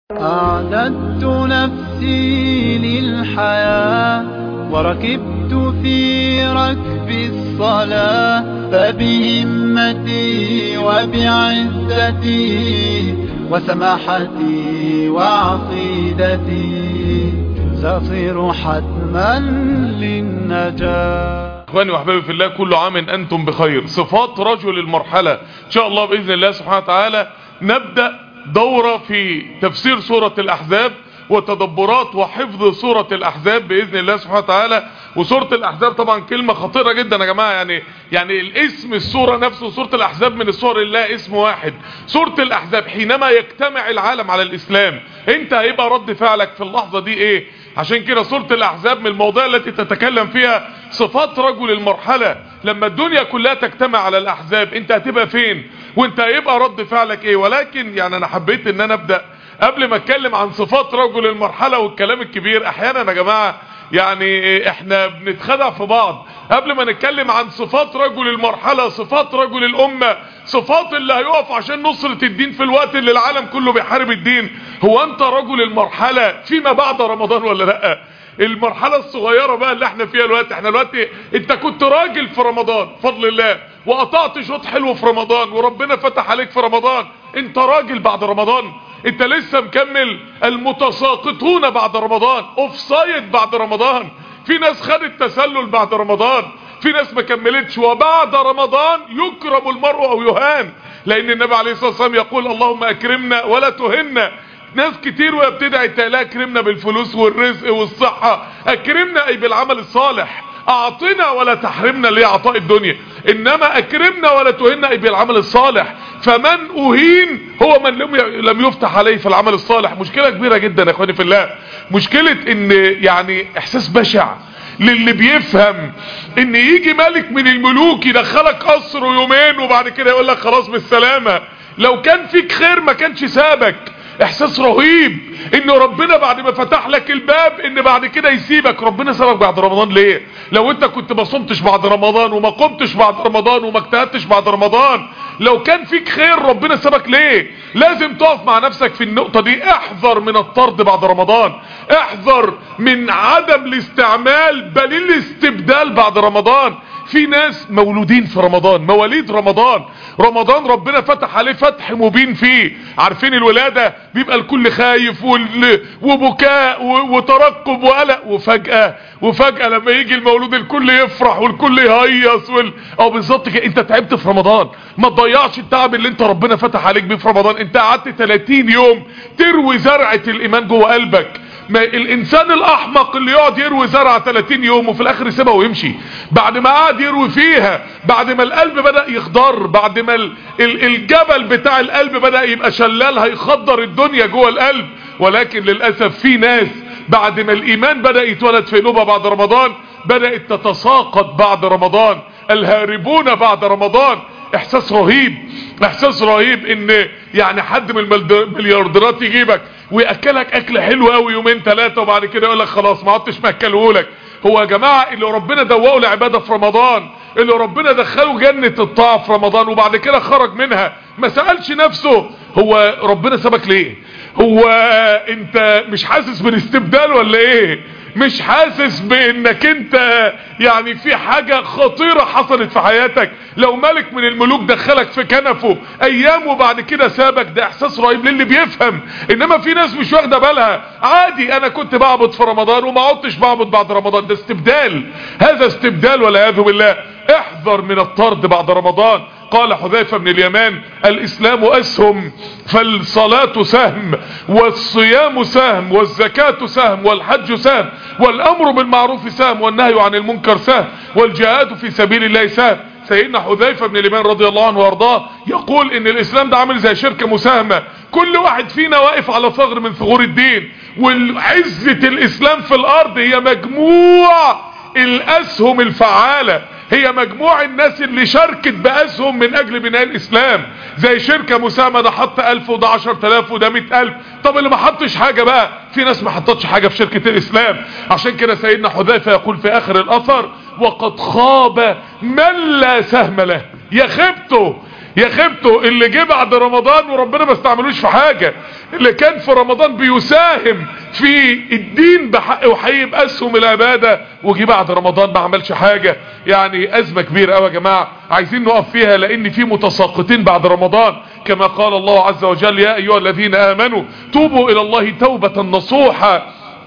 أعددت نفسي للحياة وركبت في ركب الصلاة فبهمتي وبعزتي وسماحتي وعقيدتي سأصير حتما للنجاة اخواني واحبابي في الله كل عام انتم بخير صفات رجل المرحلة ان شاء الله باذن الله سبحانه وتعالى نبدأ دورة في تفسير سورة الاحزاب وتدبرات وحفظ سورة الاحزاب باذن الله سبحانه وتعالى وسورة الاحزاب طبعا كلمة خطيرة جدا يا جماعة يعني يعني الاسم السورة نفسه سورة الاحزاب من السور الله اسم واحد سورة الاحزاب حينما يجتمع العالم على الاسلام انت هيبقى رد فعلك في اللحظة دي ايه عشان كده سورة الاحزاب من المواضيع التي تتكلم فيها صفات رجل المرحلة لما الدنيا كلها تجتمع على الاحزاب انت هتبقى فين وانت هيبقى رد فعلك ايه ولكن يعني انا حبيت ان انا ابدأ قبل ما اتكلم عن صفات رجل المرحلة والكلام الكبير احيانا يا جماعة يعني احنا بنتخدع في بعض قبل ما نتكلم عن صفات رجل المرحلة صفات رجل الامة صفات اللي هيقف عشان نصرة الدين في الوقت اللي العالم كله بيحارب الدين هو انت رجل المرحلة فيما بعد رمضان ولا لا المرحلة الصغيرة بقى اللي احنا فيها الوقت احنا الوقت انت كنت راجل في رمضان فضل الله وقطعت شوط حلو في رمضان وربنا فتح عليك في رمضان انت راجل بعد رمضان انت لسه مكمل المتساقطون بعد رمضان اوف سايد بعد رمضان في ناس خدت تسلل بعد رمضان في ناس ما كملتش وبعد رمضان يكرم المرء او يهان لان النبي عليه الصلاة والسلام يقول اللهم اكرمنا ولا تهنا ناس كتير وهي بتدعي لا اكرمنا بالفلوس والرزق والصحة اكرمنا اي بالعمل الصالح اعطنا ولا تحرمنا ليه عطاء الدنيا انما اكرمنا ولا تهنا اي بالعمل الصالح فمن اهين هو من لم لم يفتح عليه في العمل الصالح مشكلة كبيرة جدا يا اخواني في الله مشكلة ان يعني احساس بشع للي بيفهم ان يجي ملك من الملوك يدخلك قصر يومين وبعد كده يقول لك خلاص بالسلامة لو كان فيك خير ما كانش سابك احساس رهيب ان ربنا بعد ما فتح لك الباب ان بعد كده يسيبك ربنا سابك بعد رمضان ليه لو انت كنت ما صمتش بعد رمضان وما قمتش بعد رمضان وما اجتهدتش بعد رمضان لو كان فيك خير ربنا سابك ليه لازم تقف مع نفسك في النقطة دي احذر من الطرد بعد رمضان احذر من عدم الاستعمال بل الاستبدال بعد رمضان في ناس مولودين في رمضان مواليد رمضان رمضان ربنا فتح عليه فتح مبين فيه عارفين الولادة بيبقى الكل خايف وال... وبكاء و... وترقب وقلق وفجأة وفجأة لما يجي المولود الكل يفرح والكل يهيص وال... او بالظبط كده انت تعبت في رمضان ما تضيعش التعب اللي انت ربنا فتح عليك بيه في رمضان انت قعدت 30 يوم تروي زرعة الايمان جوه قلبك ما الانسان الاحمق اللي يقعد يروي زرعة 30 يوم وفي الاخر يسيبها ويمشي بعد ما قعد يروي فيها بعد ما القلب بدأ يخضر بعد ما الجبل بتاع القلب بدأ يبقى شلال هيخضر الدنيا جوه القلب ولكن للأسف في ناس بعد ما الايمان بدأ يتولد في قلوبها بعد رمضان بدأت تتساقط بعد رمضان الهاربون بعد رمضان احساس رهيب احساس رهيب ان يعني حد من المليارديرات يجيبك وياكلك اكل حلو قوي يومين ثلاثه وبعد كده يقول لك خلاص ما عدتش ماكلهولك هو يا جماعه اللي ربنا دوقه العباده في رمضان اللي ربنا دخله جنه الطاعه في رمضان وبعد كده خرج منها ما سالش نفسه هو ربنا سابك ليه هو انت مش حاسس بالاستبدال ولا ايه مش حاسس بانك انت يعني في حاجة خطيرة حصلت في حياتك لو ملك من الملوك دخلك في كنفه ايام وبعد كده سابك ده احساس رهيب للي بيفهم انما في ناس مش واخده بالها عادي انا كنت بعبد في رمضان وما عدتش بعبد بعد رمضان ده استبدال هذا استبدال والعياذ بالله احذر من الطرد بعد رمضان قال حذيفة بن اليمان الاسلام اسهم فالصلاة سهم والصيام سهم والزكاة سهم والحج سهم والامر بالمعروف سهم والنهي عن المنكر سهم والجهاد في سبيل الله سهم سيدنا حذيفة بن اليمان رضي الله عنه وارضاه يقول ان الاسلام ده عامل زي شركة مساهمة كل واحد فينا واقف على ثغر من ثغور الدين والعزة الاسلام في الارض هي مجموع الاسهم الفعالة هي مجموع الناس اللي شاركت باسهم من اجل بناء الاسلام زي شركة مساهمة ده حط الف وده عشر تلاف وده مئة الف طب اللي ما حطش حاجة بقى في ناس ما حطتش حاجة في شركة الاسلام عشان كده سيدنا حذيفة يقول في اخر الاثر وقد خاب من لا سهم له يا خبته يا خيبته اللي جه بعد رمضان وربنا ما استعملوش في حاجة اللي كان في رمضان بيساهم في الدين بحق وحقيقي بأسهم العبادة وجي بعد رمضان ما عملش حاجة يعني أزمة كبيرة قوي يا جماعة عايزين نقف فيها لأن في متساقطين بعد رمضان كما قال الله عز وجل يا أيها الذين آمنوا توبوا إلى الله توبة نصوحة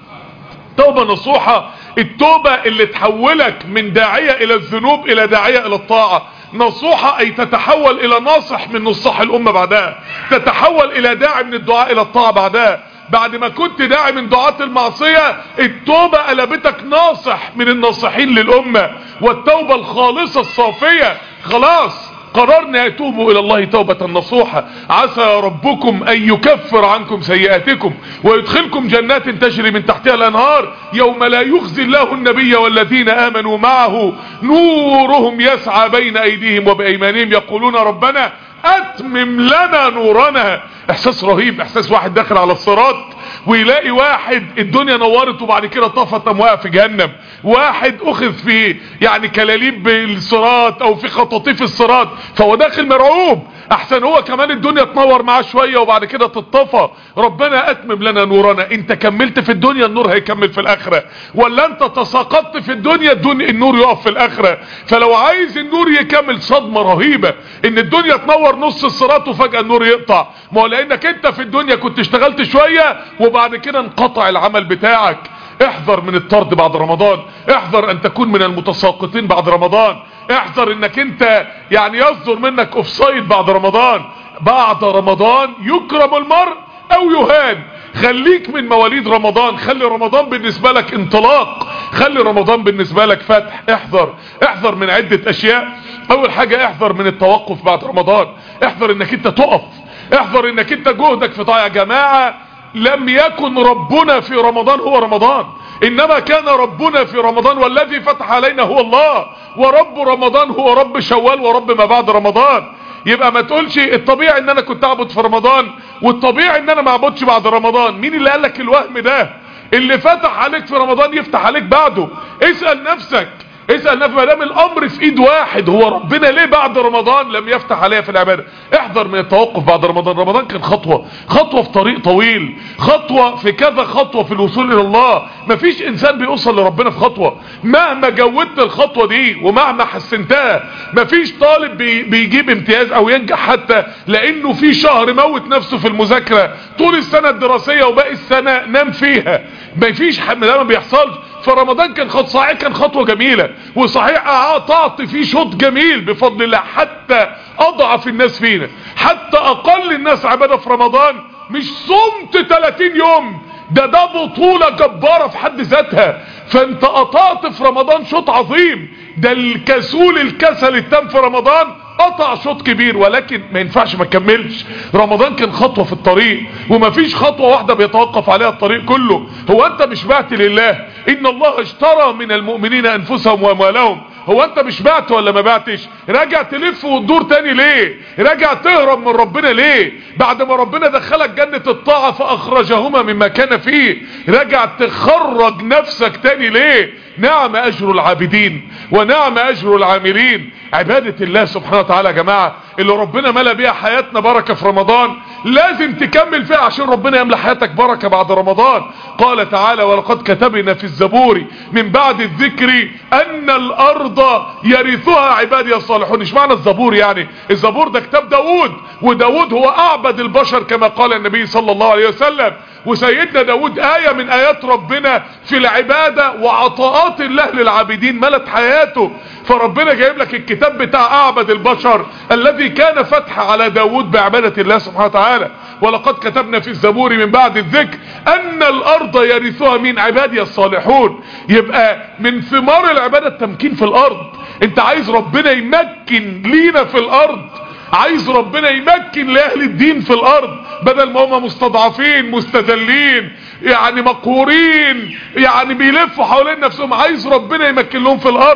توبة نصوحة التوبة اللي تحولك من داعية الى الذنوب الى داعية الى الطاعة نصوحة اي تتحول الى ناصح من نصح الامة بعدها تتحول الى داعي من الدعاء الى الطاعة بعدها بعد ما كنت داعي من دعاة المعصية التوبة قلبتك ناصح من الناصحين للامة والتوبة الخالصة الصافية خلاص قررنا يتوبوا الى الله توبة نصوحة عسى ربكم ان يكفر عنكم سيئاتكم ويدخلكم جنات تجري من تحتها الانهار يوم لا يخزي الله النبي والذين امنوا معه نورهم يسعى بين ايديهم وبايمانهم يقولون ربنا اتمم لنا نورنا احساس رهيب احساس واحد داخل على الصراط ويلاقي واحد الدنيا نورت وبعد كده طفت واقع في جهنم واحد اخذ في يعني كلاليب بالصراط او في خطاطيف الصراط فهو داخل مرعوب احسن هو كمان الدنيا تنور معاه شوية وبعد كده تطفى ربنا اتمم لنا نورنا انت كملت في الدنيا النور هيكمل في الاخرة ولا انت تساقطت في الدنيا الدنيا النور يقف في الاخرة فلو عايز النور يكمل صدمة رهيبة ان الدنيا تنور نص الصراط وفجأة النور يقطع ما هو لانك انت في الدنيا كنت اشتغلت شوية وبعد كده انقطع العمل بتاعك احذر من الطرد بعد رمضان احذر ان تكون من المتساقطين بعد رمضان احذر انك انت يعني يصدر منك اوفسايد بعد رمضان بعد رمضان يكرم المرء او يهان خليك من مواليد رمضان خلي رمضان بالنسبة لك انطلاق خلي رمضان بالنسبة لك فتح احذر احذر من عدة اشياء اول حاجة احذر من التوقف بعد رمضان احذر انك انت تقف احذر انك انت جهدك في طاعة يا جماعة لم يكن ربنا في رمضان هو رمضان انما كان ربنا في رمضان والذي فتح علينا هو الله ورب رمضان هو رب شوال ورب ما بعد رمضان يبقى ما تقولش الطبيعي ان انا كنت اعبد في رمضان والطبيعي ان انا ما اعبدش بعد رمضان مين اللي قال لك الوهم ده اللي فتح عليك في رمضان يفتح عليك بعده اسأل نفسك اسأل نفسك ما دام الامر في ايد واحد هو ربنا ليه بعد رمضان لم يفتح عليها في العبادة احذر من التوقف بعد رمضان رمضان كان خطوة خطوة في طريق طويل خطوة في كذا خطوة في الوصول الى الله مفيش انسان بيوصل لربنا في خطوة مهما جودت الخطوة دي ومهما حسنتها مفيش طالب بي بيجيب امتياز او ينجح حتى لانه في شهر موت نفسه في المذاكرة طول السنة الدراسية وباقي السنة نام فيها مفيش ده ما بيحصلش فرمضان كان خط صحيح كان خطوة جميلة وصحيح قطعت فيه شوط جميل بفضل الله حتى اضعف الناس فينا حتى اقل الناس عبادة في رمضان مش صمت 30 يوم ده ده بطولة جبارة في حد ذاتها فانت قطعت في رمضان شوط عظيم ده الكسول الكسل التام في رمضان قطع شوط كبير ولكن ما ينفعش ما تكملش رمضان كان خطوة في الطريق ومفيش خطوة واحدة بيتوقف عليها الطريق كله هو انت مش بعت لله ان الله اشترى من المؤمنين انفسهم واموالهم هو انت مش بعت ولا ما بعتش راجع تلف وتدور تاني ليه راجع تهرب من ربنا ليه بعد ما ربنا دخلك جنة الطاعة فاخرجهما مما كان فيه راجع تخرج نفسك تاني ليه نعم اجر العابدين ونعم اجر العاملين عبادة الله سبحانه وتعالى يا جماعة اللي ربنا ملا بيها حياتنا بركة في رمضان لازم تكمل فيها عشان ربنا يملى حياتك بركة بعد رمضان قال تعالى ولقد كتبنا في الزبور من بعد الذكر ان الارض يرثها عبادي الصالحون ايش معنى الزبور يعني الزبور ده كتاب داود وداود هو اعبد البشر كما قال النبي صلى الله عليه وسلم وسيدنا داود آية من آيات ربنا في العبادة وعطاءات الله للعابدين ملت حياته فربنا جايب لك الكتاب بتاع أعبد البشر الذي كان فتح على داود بعبادة الله سبحانه وتعالى ولقد كتبنا في الزبور من بعد الذكر أن الأرض يرثها من عبادي الصالحون يبقى من ثمار العبادة التمكين في الأرض انت عايز ربنا يمكن لينا في الأرض عايز ربنا يمكن لأهل الدين في الأرض بدل ما هم مستضعفين مستذلين يعني مقهورين يعني بيلفوا حوالين نفسهم عايز ربنا يمكن لهم في الأرض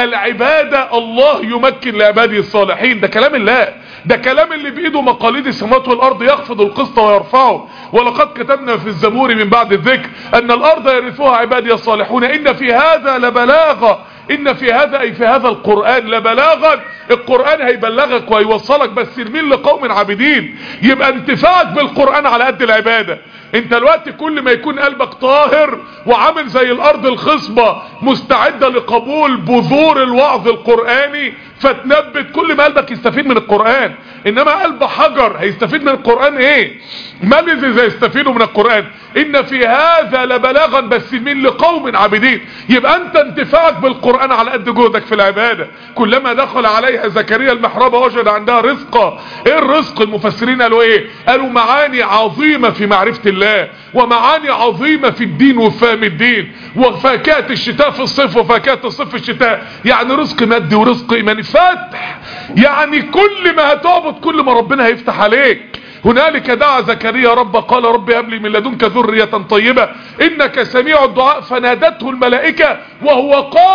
العبادة الله يمكن لعباده الصالحين ده كلام الله ده كلام اللي بإيده مقاليد السماوات والأرض يخفض القسط ويرفعه ولقد كتبنا في الزبور من بعد الذكر أن الأرض يرثوها عبادي الصالحون إن في هذا لبلاغة ان في هذا اي في هذا القرآن لبلاغا القرآن هيبلغك وهيوصلك بس لمين لقوم عابدين يبقى انتفاعك بالقرآن على قد العبادة انت الوقت كل ما يكون قلبك طاهر وعامل زي الارض الخصبة مستعدة لقبول بذور الوعظ القرآني فتنبت كل ما قلبك يستفيد من القرآن انما قلب حجر هيستفيد من القرآن ايه ما الذي يستفيدوا من القرآن ان في هذا لبلاغا بس من لقوم عابدين يبقى انت انتفاعك بالقرآن على قد جهدك في العبادة كلما دخل عليها زكريا المحراب وجد عندها رزقا ايه الرزق المفسرين قالوا ايه قالوا معاني عظيمة في معرفة الله ومعاني عظيمة في الدين وفهم الدين وفاكهة الشتاء في الصيف وفاكهة الصيف في الشتاء يعني رزق مادي ورزق ايماني فتح يعني كل ما هتعبد كل ما ربنا هيفتح عليك هنالك دعا زكريا رب قال رب هب لي من لدنك ذرية طيبة انك سميع الدعاء فنادته الملائكة وهو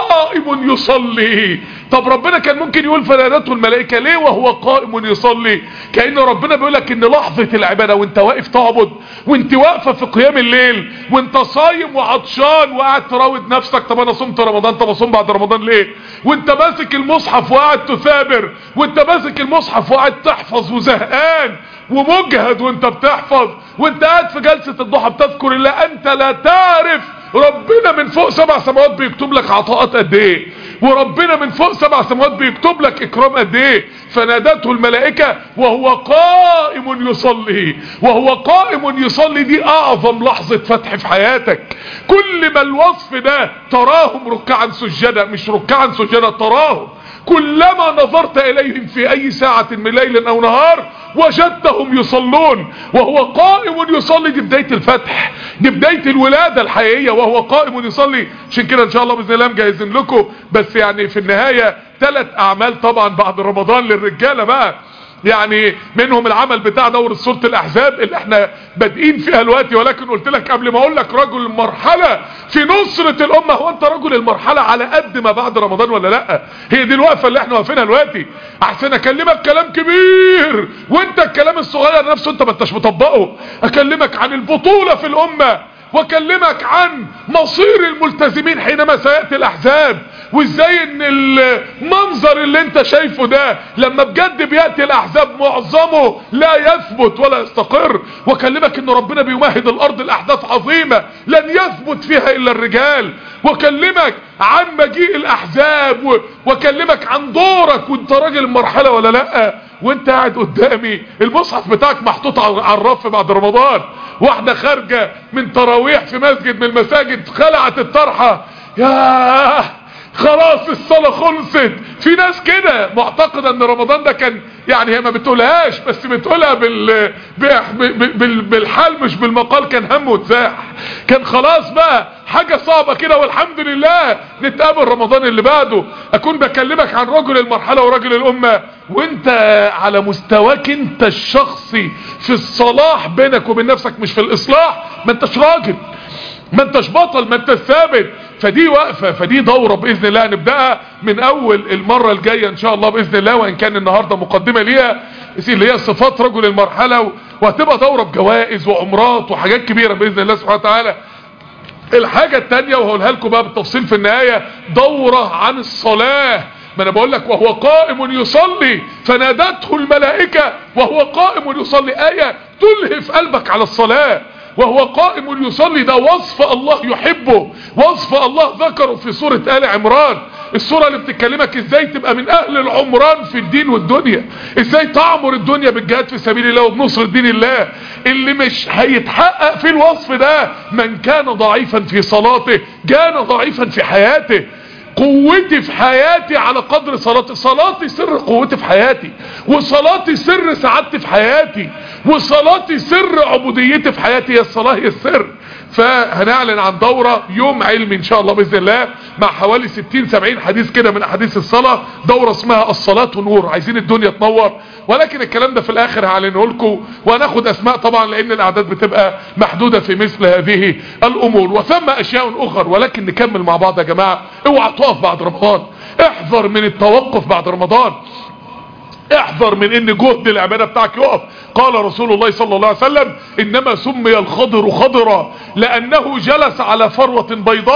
قائم يصلي طب ربنا كان ممكن يقول فنادته الملائكة ليه وهو قائم يصلي كأن ربنا بيقول لك ان لحظة العبادة وانت واقف تعبد وانت واقفة في قيام الليل وانت صايم وعطشان وقاعد تراود نفسك طب انا صمت رمضان طب اصوم بعد رمضان ليه وانت ماسك المصحف وقاعد تثابر وانت ماسك المصحف وقاعد تحفظ وزهقان ومجهد وانت بتحفظ وانت قاعد في جلسة الضحى بتذكر الله انت لا تعرف ربنا من فوق سبع سماوات بيكتب لك عطاءات قد ايه وربنا من فوق سبع سماوات بيكتب لك اكرام قد ايه فنادته الملائكة وهو قائم يصلي وهو قائم يصلي دي اعظم لحظة فتح في حياتك كل ما الوصف ده تراهم ركعا سجدا مش ركعا سجدا تراهم كلما نظرت اليهم في اي ساعة من ليل او نهار وجدتهم يصلون وهو قائم يصلي دي بداية الفتح دي بداية الولادة الحقيقية وهو قائم يصلي عشان كده ان شاء الله باذن الله مجهزين لكم بس يعني في النهاية ثلاث اعمال طبعا بعد رمضان للرجالة بقى يعني منهم العمل بتاع دورة سورة الاحزاب اللي احنا بادئين فيها دلوقتي ولكن قلت لك قبل ما اقول لك رجل المرحلة في نصرة الامة هو انت رجل المرحلة على قد ما بعد رمضان ولا لا هي دي الوقفة اللي احنا واقفينها دلوقتي احسن اكلمك كلام كبير وانت الكلام الصغير نفسه انت ما انتش مطبقه اكلمك عن البطولة في الامة واكلمك عن مصير الملتزمين حينما سيأتي الاحزاب وازاي ان المنظر اللي انت شايفه ده لما بجد بيأتي الاحزاب معظمه لا يثبت ولا يستقر واكلمك ان ربنا بيمهد الارض الاحداث عظيمة لن يثبت فيها الا الرجال واكلمك عن مجيء الاحزاب واكلمك عن دورك وانت راجل المرحلة ولا لا وانت قاعد قدامي المصحف بتاعك محطوط على الرف بعد رمضان واحدة خارجة من تراويح في مسجد من المساجد خلعت الطرحة ياه خلاص الصلاة خلصت في ناس كده معتقدة ان رمضان ده كان يعني هي ما بتقولهاش بس بتقولها بال... بال... بالحال مش بالمقال كان هم وتزاح كان خلاص بقى حاجة صعبة كده والحمد لله نتقابل رمضان اللي بعده اكون بكلمك عن رجل المرحلة ورجل الامة وانت على مستواك انت الشخصي في الصلاح بينك وبين نفسك مش في الاصلاح ما انتش راجل ما انتش بطل ما انتش ثابت فدي وقفة فدي دورة بإذن الله نبدأها من أول المرة الجاية إن شاء الله بإذن الله وإن كان النهاردة مقدمة ليها اللي هي صفات رجل المرحلة وهتبقى دورة بجوائز وعمرات وحاجات كبيرة بإذن الله سبحانه وتعالى الحاجة التانية وهقولها لكم بقى بالتفصيل في النهاية دورة عن الصلاة ما انا بقول لك وهو قائم يصلي فنادته الملائكة وهو قائم يصلي آية تلهف قلبك على الصلاة وهو قائم يصلي ده وصف الله يحبه وصف الله ذكره في سورة آل عمران السورة اللي بتكلمك ازاي تبقى من اهل العمران في الدين والدنيا ازاي تعمر الدنيا بالجهاد في سبيل الله وبنصر دين الله اللي مش هيتحقق في الوصف ده من كان ضعيفا في صلاته كان ضعيفا في حياته قوتي في حياتي على قدر صلاتي صلاتي سر قوتي في حياتي وصلاتي سر سعادتي في حياتي وصلاتي سر عبوديتي في حياتي هي الصلاة هي السر فهنعلن عن دورة يوم علمي ان شاء الله بإذن الله مع حوالي 60 70 حديث كده من احاديث الصلاة دورة اسمها الصلاة نور عايزين الدنيا تنور ولكن الكلام ده في الاخر هعلنه لكم وهناخد اسماء طبعا لان الاعداد بتبقى محدودة في مثل هذه الامور وثم اشياء اخر ولكن نكمل مع بعض يا جماعة اوعى تقف بعد رمضان احذر من التوقف بعد رمضان احذر من ان جهد العبادة بتاعك يقف قال رسول الله صلى الله عليه وسلم انما سمي الخضر خضرا لانه جلس على فروة بيضاء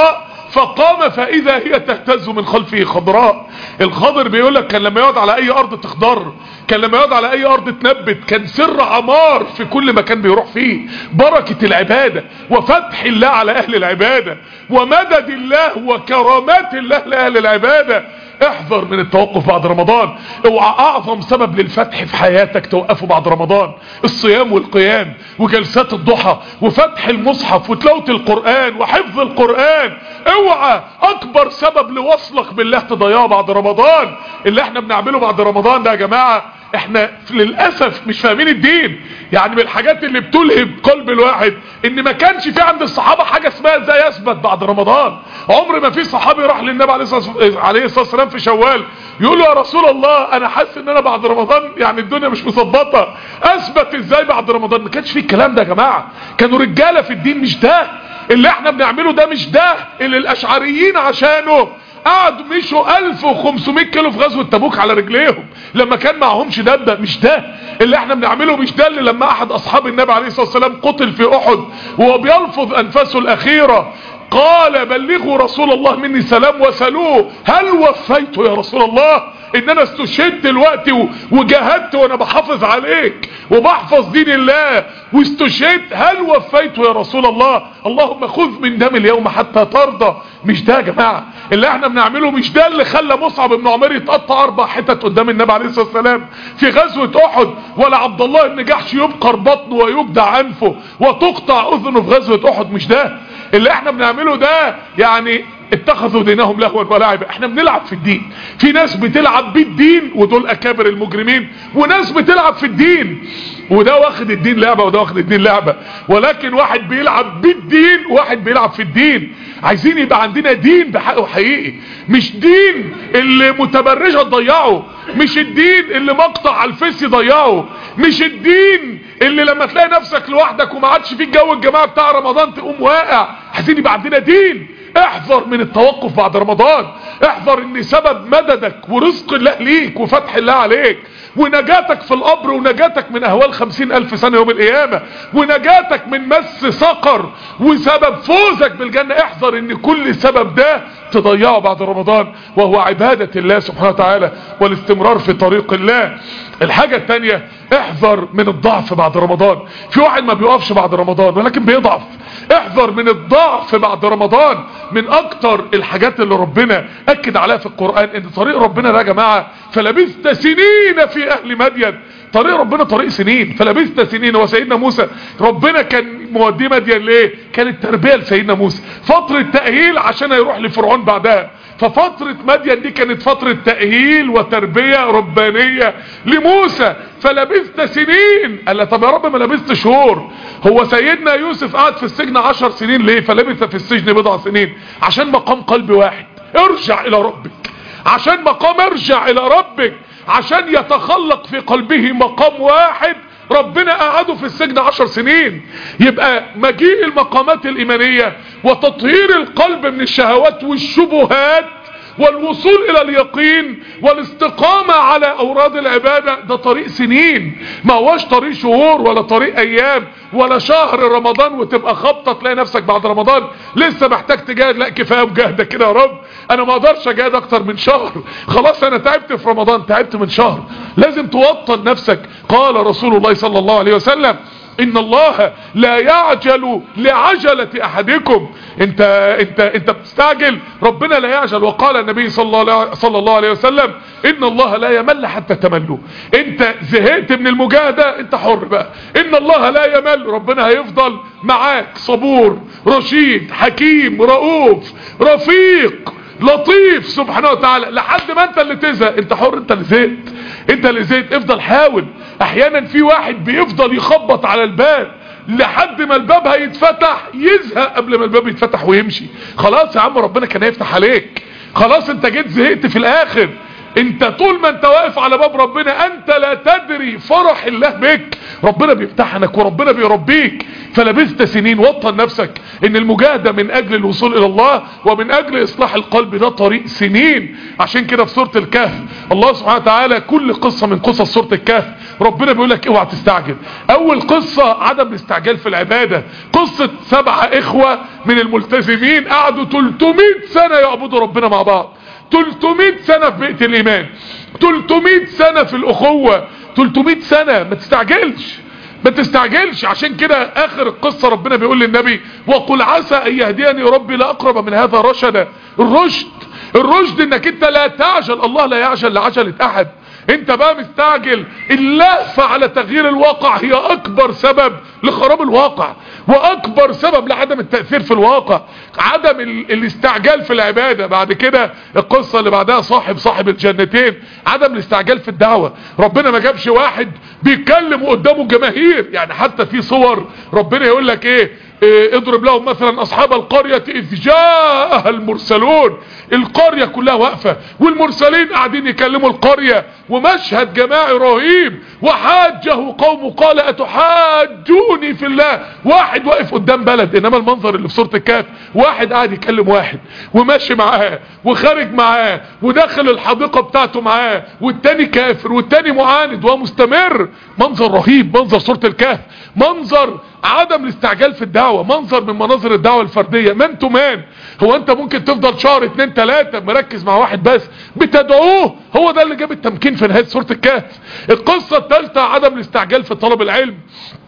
فقام فاذا هي تهتز من خلفه خضراء الخضر بيقول لك كان لما يقعد على اي ارض تخضر كان لما يقعد على اي ارض تنبت كان سر عمار في كل مكان بيروح فيه بركة العبادة وفتح الله على اهل العبادة ومدد الله وكرامات الله لاهل العبادة احذر من التوقف بعد رمضان اوعى اعظم سبب للفتح في حياتك توقفه بعد رمضان الصيام والقيام وجلسات الضحى وفتح المصحف وتلاوة القرآن وحفظ القرآن اوعى اكبر سبب لوصلك بالله تضيعه بعد رمضان اللي احنا بنعمله بعد رمضان ده يا جماعة احنا للأسف مش فاهمين الدين يعني من الحاجات اللي بتلهب قلب الواحد ان ما كانش في عند الصحابة حاجة اسمها ازاي يثبت بعد رمضان عمر ما في صحابي راح للنبي عليه الصلاة والسلام في شوال يقول له يا رسول الله انا حاسس ان انا بعد رمضان يعني الدنيا مش مظبطه اثبت ازاي بعد رمضان ما كانش في الكلام ده يا جماعة كانوا رجالة في الدين مش ده اللي احنا بنعمله ده مش ده اللي الاشعريين عشانه قعدوا مشوا 1500 كيلو في غزوة تبوك على رجليهم لما كان معهمش دبة مش ده اللي احنا بنعمله مش ده اللي لما احد اصحاب النبي عليه الصلاة والسلام قتل في احد وهو بيلفظ انفاسه الاخيرة قال بلغوا رسول الله مني سلام وسلوه هل وفيت يا رسول الله ان انا استشهدت دلوقتي وجاهدت وانا بحافظ عليك وبحفظ دين الله واستشهدت هل وفيت يا رسول الله اللهم خذ من دم اليوم حتى ترضى مش ده يا جماعة اللي احنا بنعمله مش ده اللي خلى مصعب بن عمير يتقطع اربع حتت قدام النبي عليه الصلاة والسلام في غزوة احد ولا عبد الله بن جحش يبقر بطنه ويجدع انفه وتقطع اذنه في غزوة احد مش ده اللي احنا بنعمله ده يعني اتخذوا دينهم لهوا ولعبا احنا بنلعب في الدين في ناس بتلعب بالدين ودول اكابر المجرمين وناس بتلعب في الدين وده واخد الدين لعبة وده واخد الدين لعبة ولكن واحد بيلعب بالدين وواحد بيلعب في الدين عايزين يبقى عندنا دين بحقه حقيقي مش دين اللي متبرجة تضيعه مش الدين اللي مقطع على الفيس يضيعه مش الدين اللي لما تلاقي نفسك لوحدك وما عادش فيك جو الجماعة بتاع رمضان تقوم واقع عايزين يبقى عندنا دين احذر من التوقف بعد رمضان احذر ان سبب مددك ورزق الله ليك وفتح الله عليك ونجاتك في القبر ونجاتك من اهوال خمسين الف سنة يوم القيامة ونجاتك من مس سقر وسبب فوزك بالجنة احذر ان كل سبب ده تضيعه بعد رمضان وهو عبادة الله سبحانه وتعالى والاستمرار في طريق الله الحاجة التانية احذر من الضعف بعد رمضان في واحد ما بيقفش بعد رمضان ولكن بيضعف احذر من الضعف بعد رمضان من اكتر الحاجات اللي ربنا اكد عليها في القرآن ان طريق ربنا ده يا جماعة فلبثت سنين في اهل مدين طريق ربنا طريق سنين فلبثت سنين وسيدنا موسى ربنا كان موديه مدين ليه كانت تربية لسيدنا موسى فترة تأهيل عشان يروح لفرعون بعدها ففترة مدين دي كانت فترة تأهيل وتربية ربانية لموسى فلبثت سنين قال له طب يا رب ما لبثت شهور هو سيدنا يوسف قعد في السجن عشر سنين ليه فلبث في السجن بضع سنين عشان مقام قلب واحد ارجع الى ربك عشان مقام ارجع الى ربك عشان يتخلق في قلبه مقام واحد ربنا قعده في السجن عشر سنين يبقى مجيء المقامات الإيمانية وتطهير القلب من الشهوات والشبهات والوصول الى اليقين والاستقامة على اوراد العبادة ده طريق سنين ما هوش طريق شهور ولا طريق ايام ولا شهر رمضان وتبقى خبطة تلاقي نفسك بعد رمضان لسه محتاج تجاهد لا كفاية مجاهدة كده يا رب انا ما اقدرش اجاهد اكتر من شهر خلاص انا تعبت في رمضان تعبت من شهر لازم توطن نفسك قال رسول الله صلى الله عليه وسلم ان الله لا يعجل لعجلة احدكم انت انت انت بتستعجل ربنا لا يعجل وقال النبي صلى الله صلى الله عليه وسلم ان الله لا يمل حتى تملوا انت زهقت من المجاهدة انت حر بقى ان الله لا يمل ربنا هيفضل معاك صبور رشيد حكيم رؤوف رفيق لطيف سبحانه وتعالى لحد ما انت اللي تزهق انت حر انت اللي زهقت انت اللي زهقت افضل حاول احيانا في واحد بيفضل يخبط على الباب لحد ما الباب هيتفتح يزهق قبل ما الباب يتفتح ويمشي خلاص يا عم ربنا كان هيفتح عليك خلاص انت جيت زهقت في الاخر انت طول ما انت واقف على باب ربنا انت لا تدري فرح الله بك ربنا بيمتحنك وربنا بيربيك فلبثت سنين وطن نفسك ان المجاهدة من اجل الوصول الى الله ومن اجل اصلاح القلب ده طريق سنين عشان كده في سورة الكهف الله سبحانه وتعالى كل قصة من قصص سورة الكهف ربنا بيقول لك اوعى تستعجل اول قصة عدم الاستعجال في العبادة قصة سبعة اخوة من الملتزمين قعدوا 300 سنة يعبدوا ربنا مع بعض 300 سنة في بيئة الايمان 300 سنة في الاخوة 300 سنة ما تستعجلش ما تستعجلش عشان كده اخر القصة ربنا بيقول للنبي وقل عسى ان يهديني ربي لاقرب من هذا رشدا الرشد الرشد انك انت لا تعجل الله لا يعجل لعجلة احد انت بقى مستعجل اللهفة على تغيير الواقع هي اكبر سبب لخراب الواقع واكبر سبب لعدم التأثير في الواقع عدم ال... الاستعجال في العبادة بعد كده القصة اللي بعدها صاحب صاحب الجنتين عدم الاستعجال في الدعوة ربنا ما جابش واحد بيتكلم قدامه الجماهير يعني حتى في صور ربنا يقول لك ايه إيه اضرب لهم مثلا اصحاب القرية اذ جاءها المرسلون القرية كلها واقفة والمرسلين قاعدين يكلموا القرية ومشهد جماعي رهيب وحاجه قوم قال اتحاجوني في الله واحد واقف قدام بلد انما المنظر اللي في سورة الكهف واحد قاعد يكلم واحد وماشي معاه وخارج معاه وداخل الحديقة بتاعته معاه والتاني كافر والتاني معاند ومستمر منظر رهيب منظر سورة الكهف منظر عدم الاستعجال في الدعوة منظر من مناظر الدعوة الفردية مان تو مان هو انت ممكن تفضل شهر اتنين تلاتة مركز مع واحد بس بتدعوه هو ده اللي جاب التمكين في نهاية سورة الكهف القصة الثالثة عدم الاستعجال في طلب العلم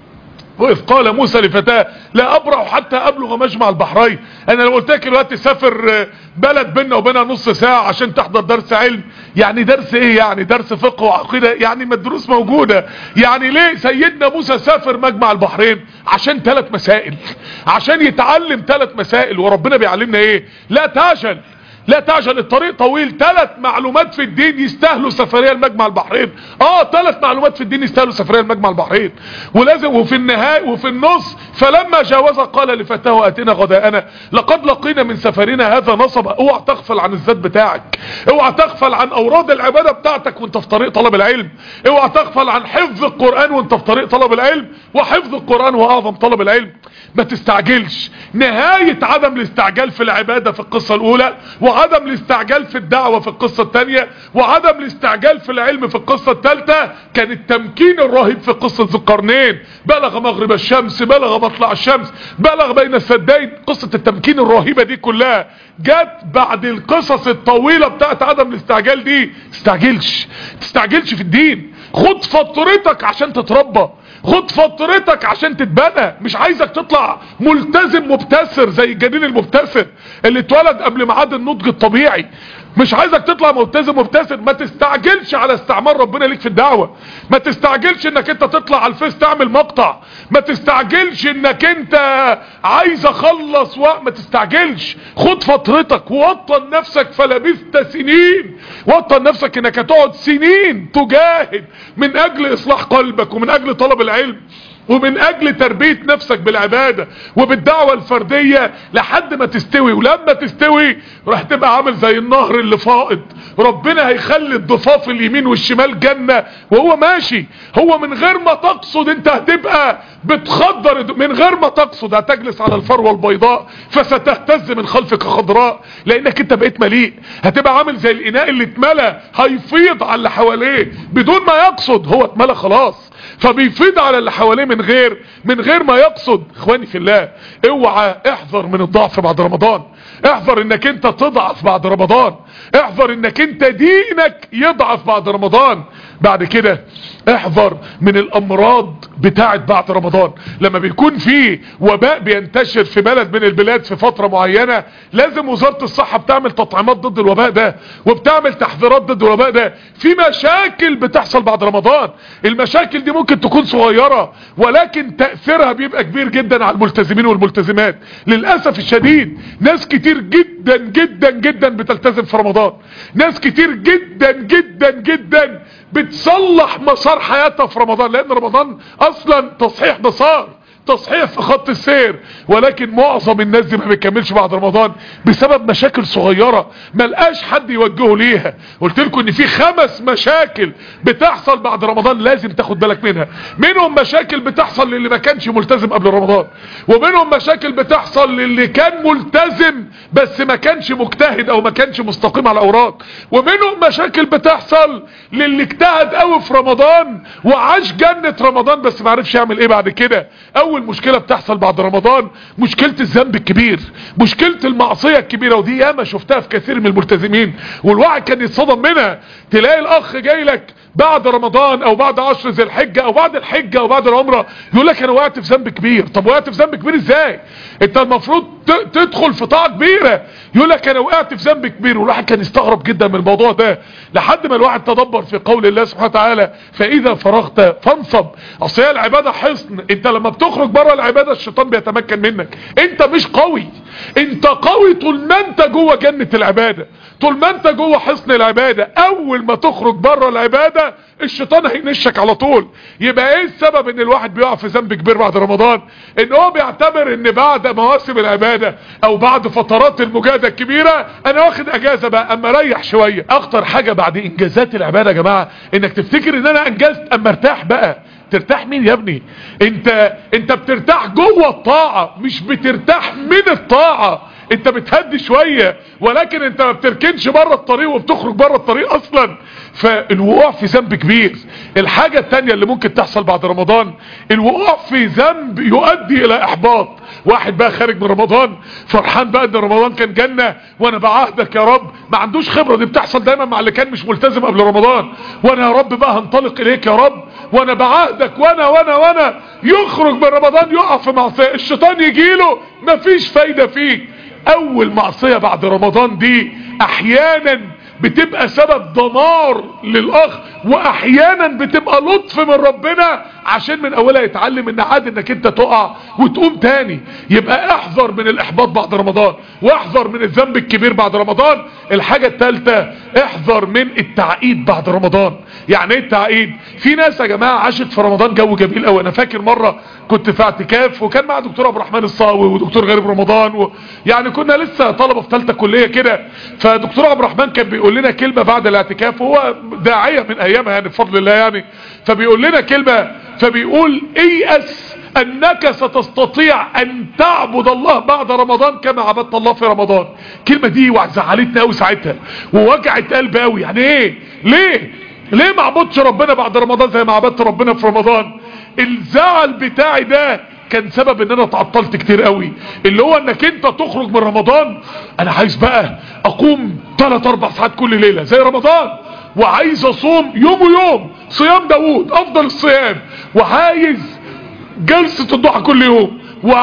وإذ قال موسى لفتاه لا أبرح حتى أبلغ مجمع البحرين أنا لو قلت لك دلوقتي سافر بلد بيننا وبينها نص ساعة عشان تحضر درس علم يعني درس إيه يعني درس فقه وعقيدة يعني ما الدروس موجودة يعني ليه سيدنا موسى سافر مجمع البحرين عشان ثلاث مسائل عشان يتعلم ثلاث مسائل وربنا بيعلمنا إيه لا تعجل لا تعجل الطريق طويل ثلاث معلومات في الدين يستاهلوا سفرية المجمع البحرين اه ثلاث معلومات في الدين يستاهلوا سفرية المجمع البحرين ولازم وفي النهاية وفي النص فلما جاوز قال لفتاه اتنا غداءنا لقد لقينا من سفرنا هذا نصب اوعى تغفل عن الذات بتاعك اوعى تغفل عن اوراد العبادة بتاعتك وانت في طريق طلب العلم اوعى تغفل عن حفظ القرآن وانت في طريق طلب العلم وحفظ القرآن هو اعظم طلب العلم ما تستعجلش نهاية عدم الاستعجال في العبادة في القصة الاولى وعدم الاستعجال في الدعوة في القصة الثانية وعدم الاستعجال في العلم في القصة الثالثة كان التمكين الرهيب في قصة ذو القرنين بلغ مغرب الشمس بلغ مطلع الشمس بلغ بين السدين قصة التمكين الرهيبة دي كلها جت بعد القصص الطويلة بتاعت عدم الاستعجال دي تستعجلش تستعجلش في الدين خد فترتك عشان تتربى خد فترتك عشان تتبنى مش عايزك تطلع ملتزم مبتسر زي الجنين المبتسر اللي اتولد قبل ميعاد النضج الطبيعي مش عايزك تطلع مبتسم مبتسم ما تستعجلش على استعمال ربنا ليك في الدعوة ما تستعجلش انك انت تطلع على الفيس تعمل مقطع ما تستعجلش انك انت عايز اخلص وقت ما تستعجلش خد فترتك ووطن نفسك فلبثت سنين وطن نفسك انك هتقعد سنين تجاهد من اجل اصلاح قلبك ومن اجل طلب العلم ومن اجل تربية نفسك بالعبادة وبالدعوة الفردية لحد ما تستوي ولما تستوي راح تبقى عامل زي النهر اللي فائض ربنا هيخلي الضفاف اليمين والشمال جنة وهو ماشي هو من غير ما تقصد انت هتبقى بتخضر من غير ما تقصد هتجلس على الفروة البيضاء فستهتز من خلفك خضراء لانك انت بقيت مليء هتبقى عامل زي الاناء اللي اتملى هيفيض على اللي حواليه بدون ما يقصد هو اتملى خلاص فبيفيض على اللي حواليه من غير من غير ما يقصد اخواني في الله اوعى احذر من الضعف بعد رمضان احذر انك انت تضعف بعد رمضان احذر انك انت دينك يضعف بعد رمضان بعد كده احذر من الامراض بتاعت بعد رمضان لما بيكون في وباء بينتشر في بلد من البلاد في فترة معينة لازم وزارة الصحة بتعمل تطعيمات ضد الوباء ده وبتعمل تحذيرات ضد الوباء ده في مشاكل بتحصل بعد رمضان المشاكل دي ممكن تكون صغيرة ولكن تأثيرها بيبقى كبير جدا على الملتزمين والملتزمات للأسف الشديد ناس كتير جدا جدا جدا بتلتزم في رمضان ناس كتير جدا جدا جدا بتصلح مسار حياتها في رمضان لان رمضان اصلا تصحيح مسار تصحيح في خط السير ولكن معظم الناس دي ما بيكملش بعد رمضان بسبب مشاكل صغيرة ما لقاش حد يوجهه ليها قلت لكم ان في خمس مشاكل بتحصل بعد رمضان لازم تاخد بالك منها منهم مشاكل بتحصل للي ما كانش ملتزم قبل رمضان ومنهم مشاكل بتحصل للي كان ملتزم بس ما كانش مجتهد او ما كانش مستقيم على الاوراد ومنهم مشاكل بتحصل للي اجتهد قوي في رمضان وعاش جنة رمضان بس ما عرفش يعمل ايه بعد كده اول مشكلة بتحصل بعد رمضان مشكلة الذنب الكبير مشكلة المعصية الكبيرة ودي ياما شفتها في كثير من الملتزمين والواحد كان يتصدم منها تلاقي الاخ جاي لك بعد رمضان او بعد عشر ذي الحجة او بعد الحجة او بعد العمرة يقول لك انا وقعت في ذنب كبير طب وقعت في ذنب كبير ازاي انت المفروض ت- تدخل في طاعة كبيرة يقول لك انا وقعت في ذنب كبير والواحد كان يستغرب جدا من الموضوع ده لحد ما الواحد تدبر في قول الله سبحانه وتعالى فاذا فرغت فانصب اصل هي العبادة حصن انت لما بتخرج بره العبادة الشيطان بيتمكن منك انت مش قوي انت قوي طول ما انت جوه جنة العبادة طول ما انت جوه حصن العبادة اول ما تخرج بره العبادة الشيطان هينشك على طول يبقى ايه السبب ان الواحد بيقع في ذنب كبير بعد رمضان ان هو بيعتبر ان بعد مواسم العبادة او بعد فترات المجاهدة الكبيرة انا واخد اجازة بقى اما اريح شوية اخطر حاجة بعد انجازات العبادة يا جماعة انك تفتكر ان انا انجزت اما ارتاح بقى ترتاح مين يا ابني انت انت بترتاح جوه الطاعة مش بترتاح من الطاعة انت بتهدي شوية ولكن انت ما بتركنش بره الطريق وبتخرج بره الطريق اصلا فالوقوع في ذنب كبير الحاجة التانية اللي ممكن تحصل بعد رمضان الوقوع في ذنب يؤدي الى احباط واحد بقى خارج من رمضان فرحان بقى ان رمضان كان جنة وانا بعهدك يا رب ما عندوش خبرة دي بتحصل دايما مع اللي كان مش ملتزم قبل رمضان وانا يا رب بقى هنطلق اليك يا رب وانا بعهدك وانا وانا وانا يخرج من رمضان يقع في معصية الشيطان يجيله مفيش فايدة فيك اول معصية بعد رمضان دي احيانا بتبقى سبب دمار للاخ واحيانا بتبقى لطف من ربنا عشان من اولها يتعلم ان عادي انك انت تقع وتقوم تاني يبقى احذر من الاحباط بعد رمضان واحذر من الذنب الكبير بعد رمضان الحاجة الثالثة احذر من التعقيد بعد رمضان يعني ايه التعقيد في ناس يا جماعة عاشت في رمضان جو جميل قوي انا فاكر مرة كنت في اعتكاف وكان مع دكتور عبد الرحمن الصاوي ودكتور غريب رمضان و... يعني كنا لسه طلبة في ثالثه كلية كده فدكتور عبد الرحمن كان بيقول لنا كلمة بعد الاعتكاف وهو داعية من ايامها يعني بفضل الله يعني فبيقول لنا كلمة فبيقول ايأس انك ستستطيع ان تعبد الله بعد رمضان كما عبدت الله في رمضان الكلمة دي زعلتنا قوي ساعتها ووجعت قلبي قوي يعني ايه ليه ليه ما عبدتش ربنا بعد رمضان زي ما عبدت ربنا في رمضان الزعل بتاعي ده كان سبب ان انا اتعطلت كتير قوي اللي هو انك انت تخرج من رمضان انا عايز بقى اقوم 3 4 ساعات كل ليلة زي رمضان وعايز اصوم يوم ويوم صيام داوود افضل الصيام وعايز جلسة الضحى كل يوم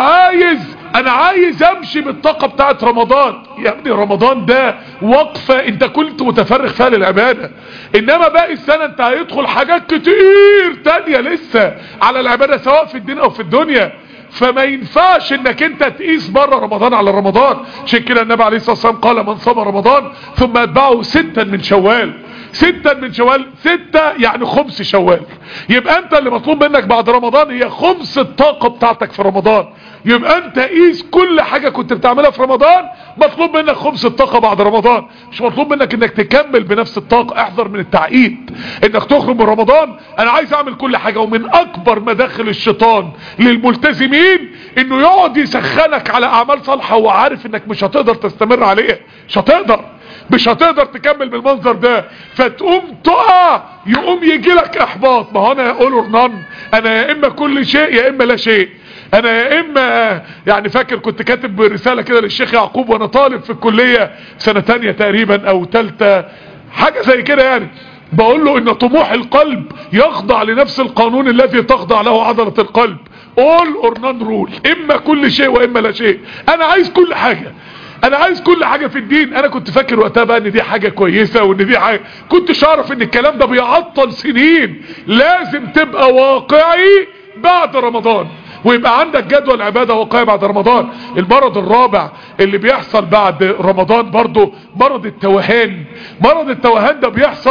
وعايز انا عايز امشي بالطاقة بتاعت رمضان يا ابني رمضان ده وقفة انت كنت متفرغ فيها للعبادة انما باقي السنة انت هيدخل حاجات كتير تانية لسه على العبادة سواء في الدين او في الدنيا فما ينفعش انك انت تقيس بره رمضان على رمضان عشان كده النبي عليه الصلاة والسلام قال من صام رمضان ثم اتبعه ستا من شوال ستا من شوال ستة يعني خمس شوال يبقى انت اللي مطلوب منك بعد رمضان هي خمس الطاقة بتاعتك في رمضان يبقى انت قيس كل حاجة كنت بتعملها في رمضان مطلوب منك خمس الطاقة بعد رمضان مش مطلوب منك انك تكمل بنفس الطاقة احذر من التعقيد انك تخرج من رمضان انا عايز اعمل كل حاجة ومن اكبر مداخل الشيطان للملتزمين انه يقعد يسخنك على اعمال صالحة وهو عارف انك مش هتقدر تستمر عليها مش هتقدر مش هتقدر تكمل بالمنظر ده فتقوم تقع يقوم يجي لك احباط ما هو انا اقول نان انا يا اما كل شيء يا اما لا شيء انا يا اما يعني فاكر كنت كاتب رسالة كده للشيخ يعقوب وانا طالب في الكلية سنة تانية تقريبا او تالتة حاجة زي كده يعني بقول له ان طموح القلب يخضع لنفس القانون الذي تخضع له عضلة القلب all or none rule اما كل شيء واما لا شيء انا عايز كل حاجة انا عايز كل حاجة في الدين انا كنت فاكر وقتها بقى ان دي حاجة كويسة وان دي حاجة كنتش اعرف ان الكلام ده بيعطل سنين لازم تبقى واقعي بعد رمضان ويبقى عندك جدول عبادة واقعي بعد رمضان المرض الرابع اللي بيحصل بعد رمضان برضو مرض التوهان مرض التوهان ده بيحصل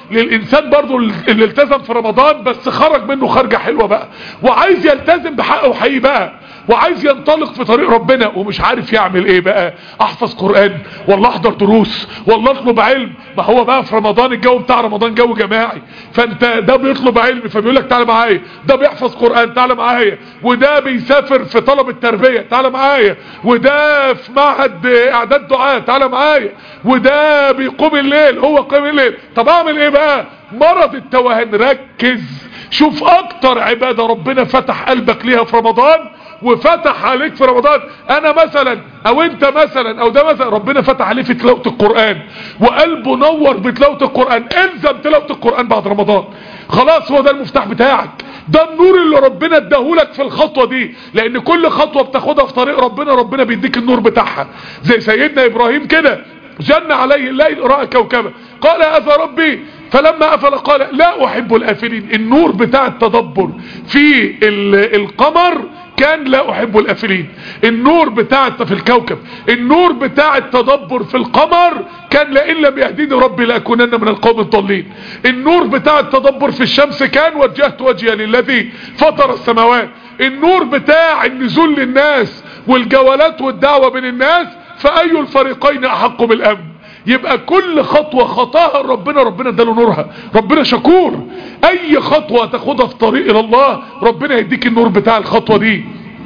للانسان برضو اللي التزم في رمضان بس خرج منه خرجة حلوة بقى وعايز يلتزم بحقه وحقيقي بقى وعايز ينطلق في طريق ربنا ومش عارف يعمل ايه بقى احفظ قرآن والله احضر دروس والله اطلب علم ما هو بقى في رمضان الجو بتاع رمضان جو جماعي فانت ده بيطلب علم فبيقول لك تعالى معايا ده بيحفظ قرآن تعالى معايا وده بيسافر في طلب التربية تعالى معايا وده في معهد اعداد دعاء تعالى معايا وده بيقوم الليل هو قيم الليل طب اعمل ايه بقى مرض التوهان ركز شوف اكتر عبادة ربنا فتح قلبك ليها في رمضان وفتح عليك في رمضان انا مثلا او انت مثلا او ده مثلا ربنا فتح عليه في تلاوة القرآن وقلبه نور بتلاوة القرآن الزم تلاوة القرآن بعد رمضان خلاص هو ده المفتاح بتاعك ده النور اللي ربنا اداهولك في الخطوة دي لان كل خطوة بتاخدها في طريق ربنا ربنا بيديك النور بتاعها زي سيدنا ابراهيم كده جن عليه الليل رأى كوكبا قال اذا ربي فلما افل قال لا احب الافلين النور بتاع التدبر في القمر كان لا احب الافلين النور بتاع في الكوكب النور بتاع التدبر في القمر كان لئن لم يهديني ربي لاكونن من القوم الضالين النور بتاع التدبر في الشمس كان وجهت وجهي للذي فطر السماوات النور بتاع النزول للناس والجولات والدعوة بين الناس فاي الفريقين احق بالامن يبقى كل خطوة خطاها ربنا ربنا اداله نورها ربنا شكور اي خطوة تاخدها في طريق الى الله ربنا يديك النور بتاع الخطوة دي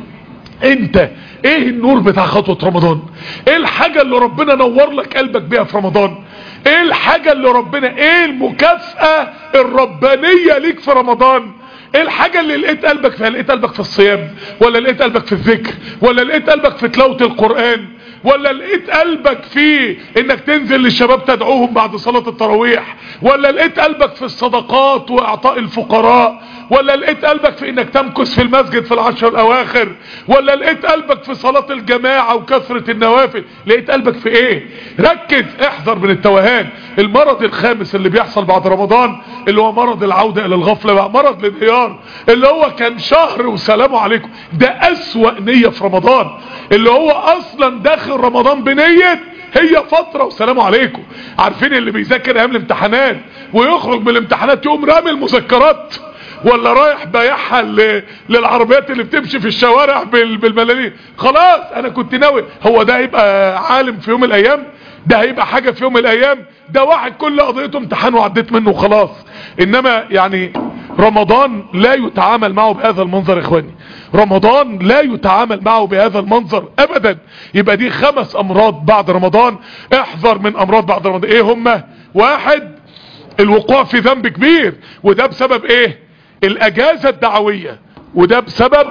انت ايه النور بتاع خطوة رمضان ايه الحاجة اللي ربنا نور لك قلبك بيها في رمضان ايه الحاجة اللي ربنا ايه المكافأة الربانية ليك في رمضان ايه الحاجة اللي لقيت قلبك فيها لقيت قلبك في الصيام ولا لقيت قلبك في الذكر ولا لقيت قلبك في تلاوة القرآن ولا لقيت قلبك في انك تنزل للشباب تدعوهم بعد صلاة التراويح ولا لقيت قلبك في الصدقات واعطاء الفقراء ولا لقيت قلبك في انك تمكث في المسجد في العشر الاواخر ولا لقيت قلبك في صلاة الجماعة وكثرة النوافل لقيت قلبك في ايه ركز احذر من التوهان المرض الخامس اللي بيحصل بعد رمضان اللي هو مرض العودة الى الغفلة بقى مرض الانهيار اللي هو كان شهر وسلام عليكم ده اسوأ نية في رمضان اللي هو اصلا داخل رمضان بنية هي فترة وسلام عليكم عارفين اللي بيذاكر ايام الامتحانات ويخرج من الامتحانات يقوم رامي المذكرات ولا رايح بايعها للعربيات اللي بتمشي في الشوارع بالملالين خلاص انا كنت ناوي هو ده هيبقى عالم في يوم من الايام ده هيبقى حاجة في يوم من الايام ده واحد كل قضيته امتحان وعديت منه خلاص انما يعني رمضان لا يتعامل معه بهذا المنظر يا اخواني رمضان لا يتعامل معه بهذا المنظر ابدا يبقى دي خمس امراض بعد رمضان احذر من امراض بعد رمضان ايه هما واحد الوقوع في ذنب كبير وده بسبب ايه الاجازة الدعوية وده بسبب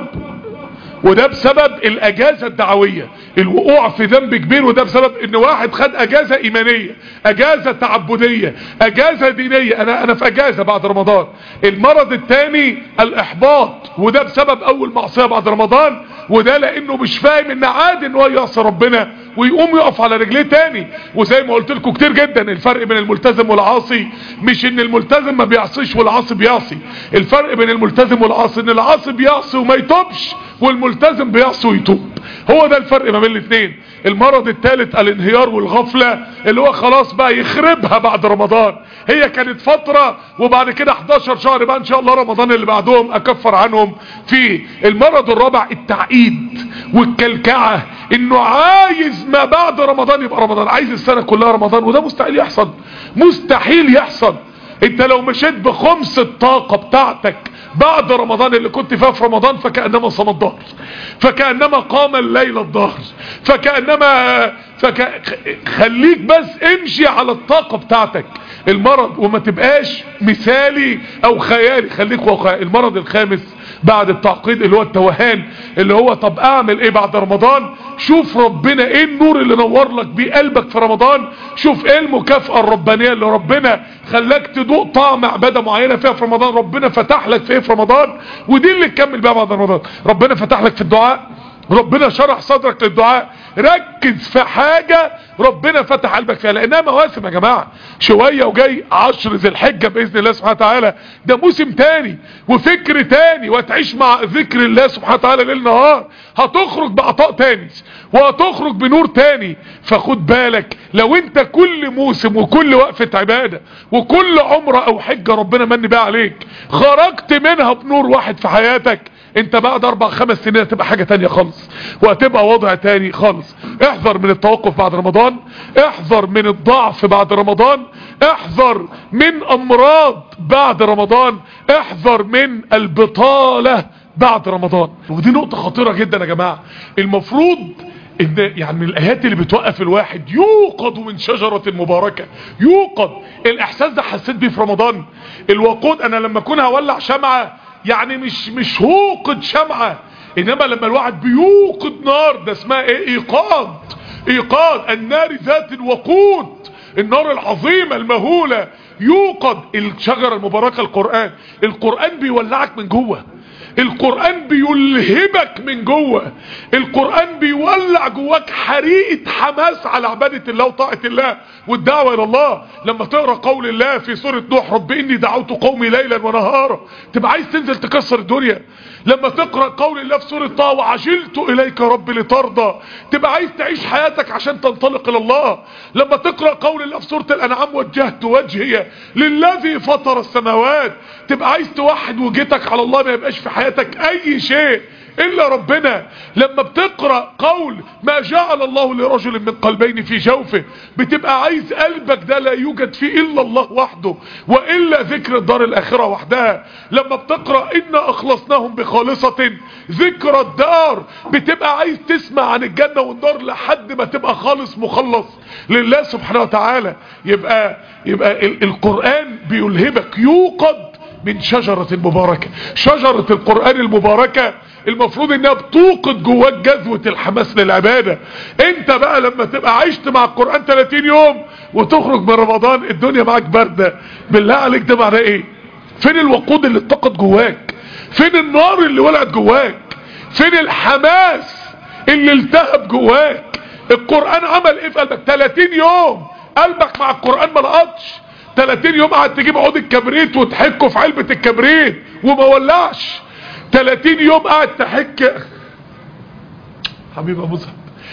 وده بسبب الاجازة الدعوية الوقوع في ذنب كبير وده بسبب ان واحد خد اجازة ايمانية اجازة تعبدية اجازة دينية انا انا في اجازة بعد رمضان المرض الثاني الاحباط وده بسبب اول معصية بعد رمضان وده لانه مش فاهم ان عادي ان هو يعصي ربنا ويقوم يقف على رجليه تاني وزي ما قلت لكم كتير جدا الفرق بين الملتزم والعاصي مش ان الملتزم ما بيعصيش والعاصي بيعصي الفرق بين الملتزم والعاصي ان العاصي بيعصي وما يتوبش والملتزم بيعصي ويتوب هو ده الفرق ما بين الاثنين المرض الثالث الانهيار والغفلة اللي هو خلاص بقى يخربها بعد رمضان هي كانت فترة وبعد كده 11 شهر بقى ان شاء الله رمضان اللي بعدهم اكفر عنهم في المرض الرابع التعقيد والكلكعة انه عايز ما بعد رمضان يبقى رمضان عايز السنة كلها رمضان وده مستحيل يحصل مستحيل يحصل انت لو مشيت بخمس الطاقة بتاعتك بعد رمضان اللي كنت فيها في رمضان فكأنما صام الظهر فكأنما قام الليل الظهر فكأنما فك... خليك بس امشي على الطاقة بتاعتك المرض وما تبقاش مثالي او خيالي خليك واقعي المرض الخامس بعد التعقيد اللي هو التوهان اللي هو طب اعمل ايه بعد رمضان شوف ربنا ايه النور اللي نور لك بيه قلبك في رمضان شوف ايه المكافأة الربانية اللي ربنا خلاك تدوق طعم عبادة معينة فيها في رمضان ربنا فتح لك في ايه في رمضان ودي اللي تكمل بيها بعد رمضان ربنا فتح لك في الدعاء ربنا شرح صدرك للدعاء ركز في حاجة ربنا فتح قلبك فيها لانها مواسم يا جماعة شوية وجاي عشر ذي الحجة باذن الله سبحانه وتعالى ده موسم تاني وفكر تاني وتعيش مع ذكر الله سبحانه وتعالى ليل نهار هتخرج بعطاء تاني وهتخرج بنور تاني فخد بالك لو انت كل موسم وكل وقفة عبادة وكل عمرة او حجة ربنا من بها عليك خرجت منها بنور واحد في حياتك انت بعد اربع خمس سنين هتبقى حاجة تانية خالص وهتبقى وضع تاني خالص احذر من التوقف بعد رمضان احذر من الضعف بعد رمضان احذر من امراض بعد رمضان احذر من البطالة بعد رمضان ودي نقطة خطيرة جدا يا جماعة المفروض ان يعني من الايات اللي بتوقف الواحد يوقد من شجرة مباركة يوقد الاحساس ده حسيت بيه في رمضان الوقود انا لما اكون هولع شمعة يعني مش مش هوقد شمعة انما لما الواحد بيوقد نار ده اسمها ايه ايقاد ايقاد النار ذات الوقود النار العظيمة المهولة يوقد الشجرة المباركة القرآن القرآن بيولعك من جوه القرآن بيلهبك من جوه القرآن بيولع جواك حريقة حماس على عبادة الله وطاعة الله والدعوة الى الله لما تقرأ قول الله في سورة نوح رب اني دعوت قومي ليلا ونهارا تبقى عايز تنزل تكسر الدنيا لما تقرأ قول الله في سورة طه وعجلت اليك رب لترضى تبقى عايز تعيش حياتك عشان تنطلق الى الله لما تقرأ قول الله في سورة الانعام وجهت وجهي للذي فطر السماوات تبقى عايز توحد وجهتك على الله ما يبقاش في حياتك اي شيء الا ربنا لما بتقرأ قول ما جعل الله لرجل من قلبين في جوفه بتبقى عايز قلبك ده لا يوجد فيه الا الله وحده والا ذكر الدار الاخرة وحدها لما بتقرأ انا اخلصناهم بخالصة ذكر الدار بتبقى عايز تسمع عن الجنة والنار لحد ما تبقى خالص مخلص لله سبحانه وتعالى يبقى يبقى القرآن بيلهبك يوقد من شجرة مباركة شجرة القرآن المباركة المفروض انها بتوقد جواك جذوة الحماس للعبادة انت بقى لما تبقى عشت مع القرآن 30 يوم وتخرج من رمضان الدنيا معاك باردة بالله عليك ده معناه ايه فين الوقود اللي اتقد جواك فين النار اللي ولعت جواك فين الحماس اللي التهب جواك القرآن عمل ايه في قلبك 30 يوم قلبك مع القرآن ما لقطش 30 يوم قعد تجيب عود الكبريت وتحكه في علبة الكبريت وما ولعش 30 يوم قاعد تحك حبيب ابو زهد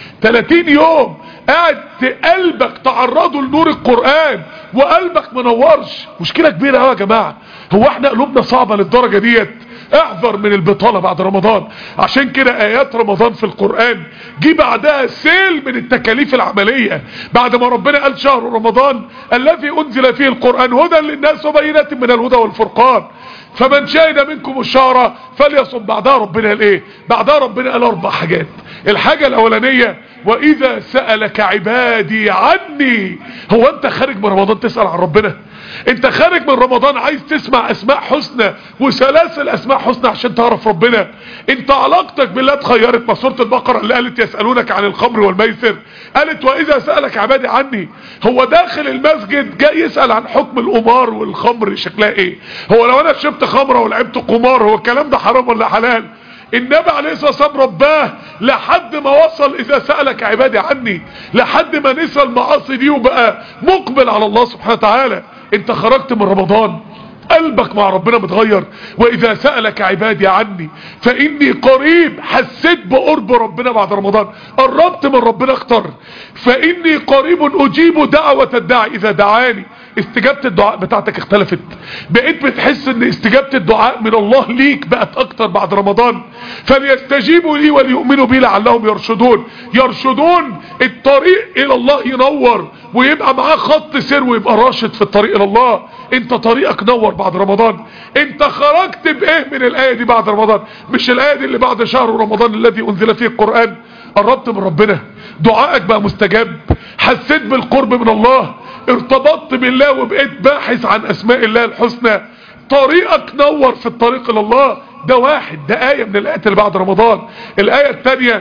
30 يوم قاعد قلبك تعرضه لنور القرآن وقلبك منورش مشكلة كبيرة قوي يا جماعة هو احنا قلوبنا صعبة للدرجة ديت احذر من البطالة بعد رمضان عشان كده ايات رمضان في القرآن جي بعدها سيل من التكاليف العملية بعد ما ربنا قال شهر رمضان الذي انزل فيه القرآن هدى للناس وبينات من الهدى والفرقان فمن شهد منكم الشهر فليصم بعدها ربنا قال ايه بعدها ربنا قال اربع حاجات الحاجة الاولانية واذا سألك عبادي عني هو انت خارج من رمضان تسأل عن ربنا انت خارج من رمضان عايز تسمع اسماء حسنى وسلاسل اسماء حسنى عشان تعرف ربنا انت علاقتك بالله اتغيرت ما سوره البقره اللي قالت يسالونك عن الخمر والميسر قالت واذا سالك عبادي عني هو داخل المسجد جاي يسال عن حكم القمار والخمر شكلها ايه هو لو انا شربت خمره ولعبت قمار هو الكلام ده حرام ولا حلال النبي عليه الصلاة والسلام رباه لحد ما وصل اذا سألك عبادي عني لحد ما نسى المعاصي دي وبقى مقبل على الله سبحانه وتعالى انت خرجت من رمضان قلبك مع ربنا متغير واذا سألك عبادي عني فاني قريب حسيت بقرب ربنا بعد رمضان قربت من ربنا اكتر فاني قريب اجيب دعوة الداعي اذا دعاني استجابة الدعاء بتاعتك اختلفت بقيت بتحس ان استجابة الدعاء من الله ليك بقت اكتر بعد رمضان فليستجيبوا لي وليؤمنوا بي لعلهم يرشدون يرشدون الطريق الى الله ينور ويبقى معاه خط سير ويبقى راشد في الطريق الى الله انت طريقك نور بعد رمضان انت خرجت بايه من الاية دي بعد رمضان مش الاية دي اللي بعد شهر رمضان الذي انزل فيه القرآن قربت من ربنا دعائك بقى مستجاب حسيت بالقرب من الله ارتبطت بالله وبقيت باحث عن اسماء الله الحسنى طريقك نور في الطريق الى الله ده واحد ده آية من الآيات اللي بعد رمضان الآية الثانية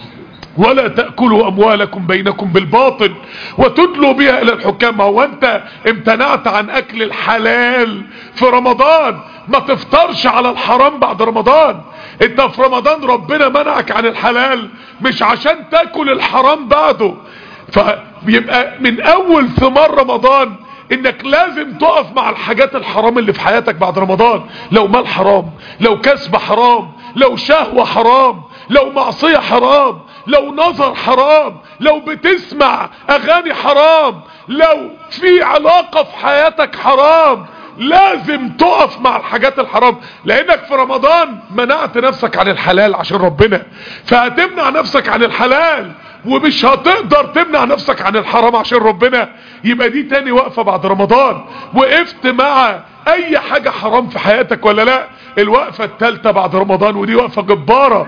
ولا تأكلوا أموالكم بينكم بالباطل وتدلوا بها إلى الحكام ما هو أنت امتنعت عن أكل الحلال في رمضان ما تفطرش على الحرام بعد رمضان انت في رمضان ربنا منعك عن الحلال مش عشان تاكل الحرام بعده فبيبقى من اول ثمار رمضان انك لازم تقف مع الحاجات الحرام اللي في حياتك بعد رمضان لو مال حرام لو كسب حرام لو شهوة حرام لو معصية حرام لو نظر حرام لو بتسمع اغاني حرام لو في علاقة في حياتك حرام لازم تقف مع الحاجات الحرام لانك في رمضان منعت نفسك عن الحلال عشان ربنا فهتمنع نفسك عن الحلال ومش هتقدر تمنع نفسك عن الحرام عشان ربنا يبقى دي تاني وقفة بعد رمضان وقفت مع اي حاجة حرام في حياتك ولا لا الوقفة التالتة بعد رمضان ودي وقفة جبارة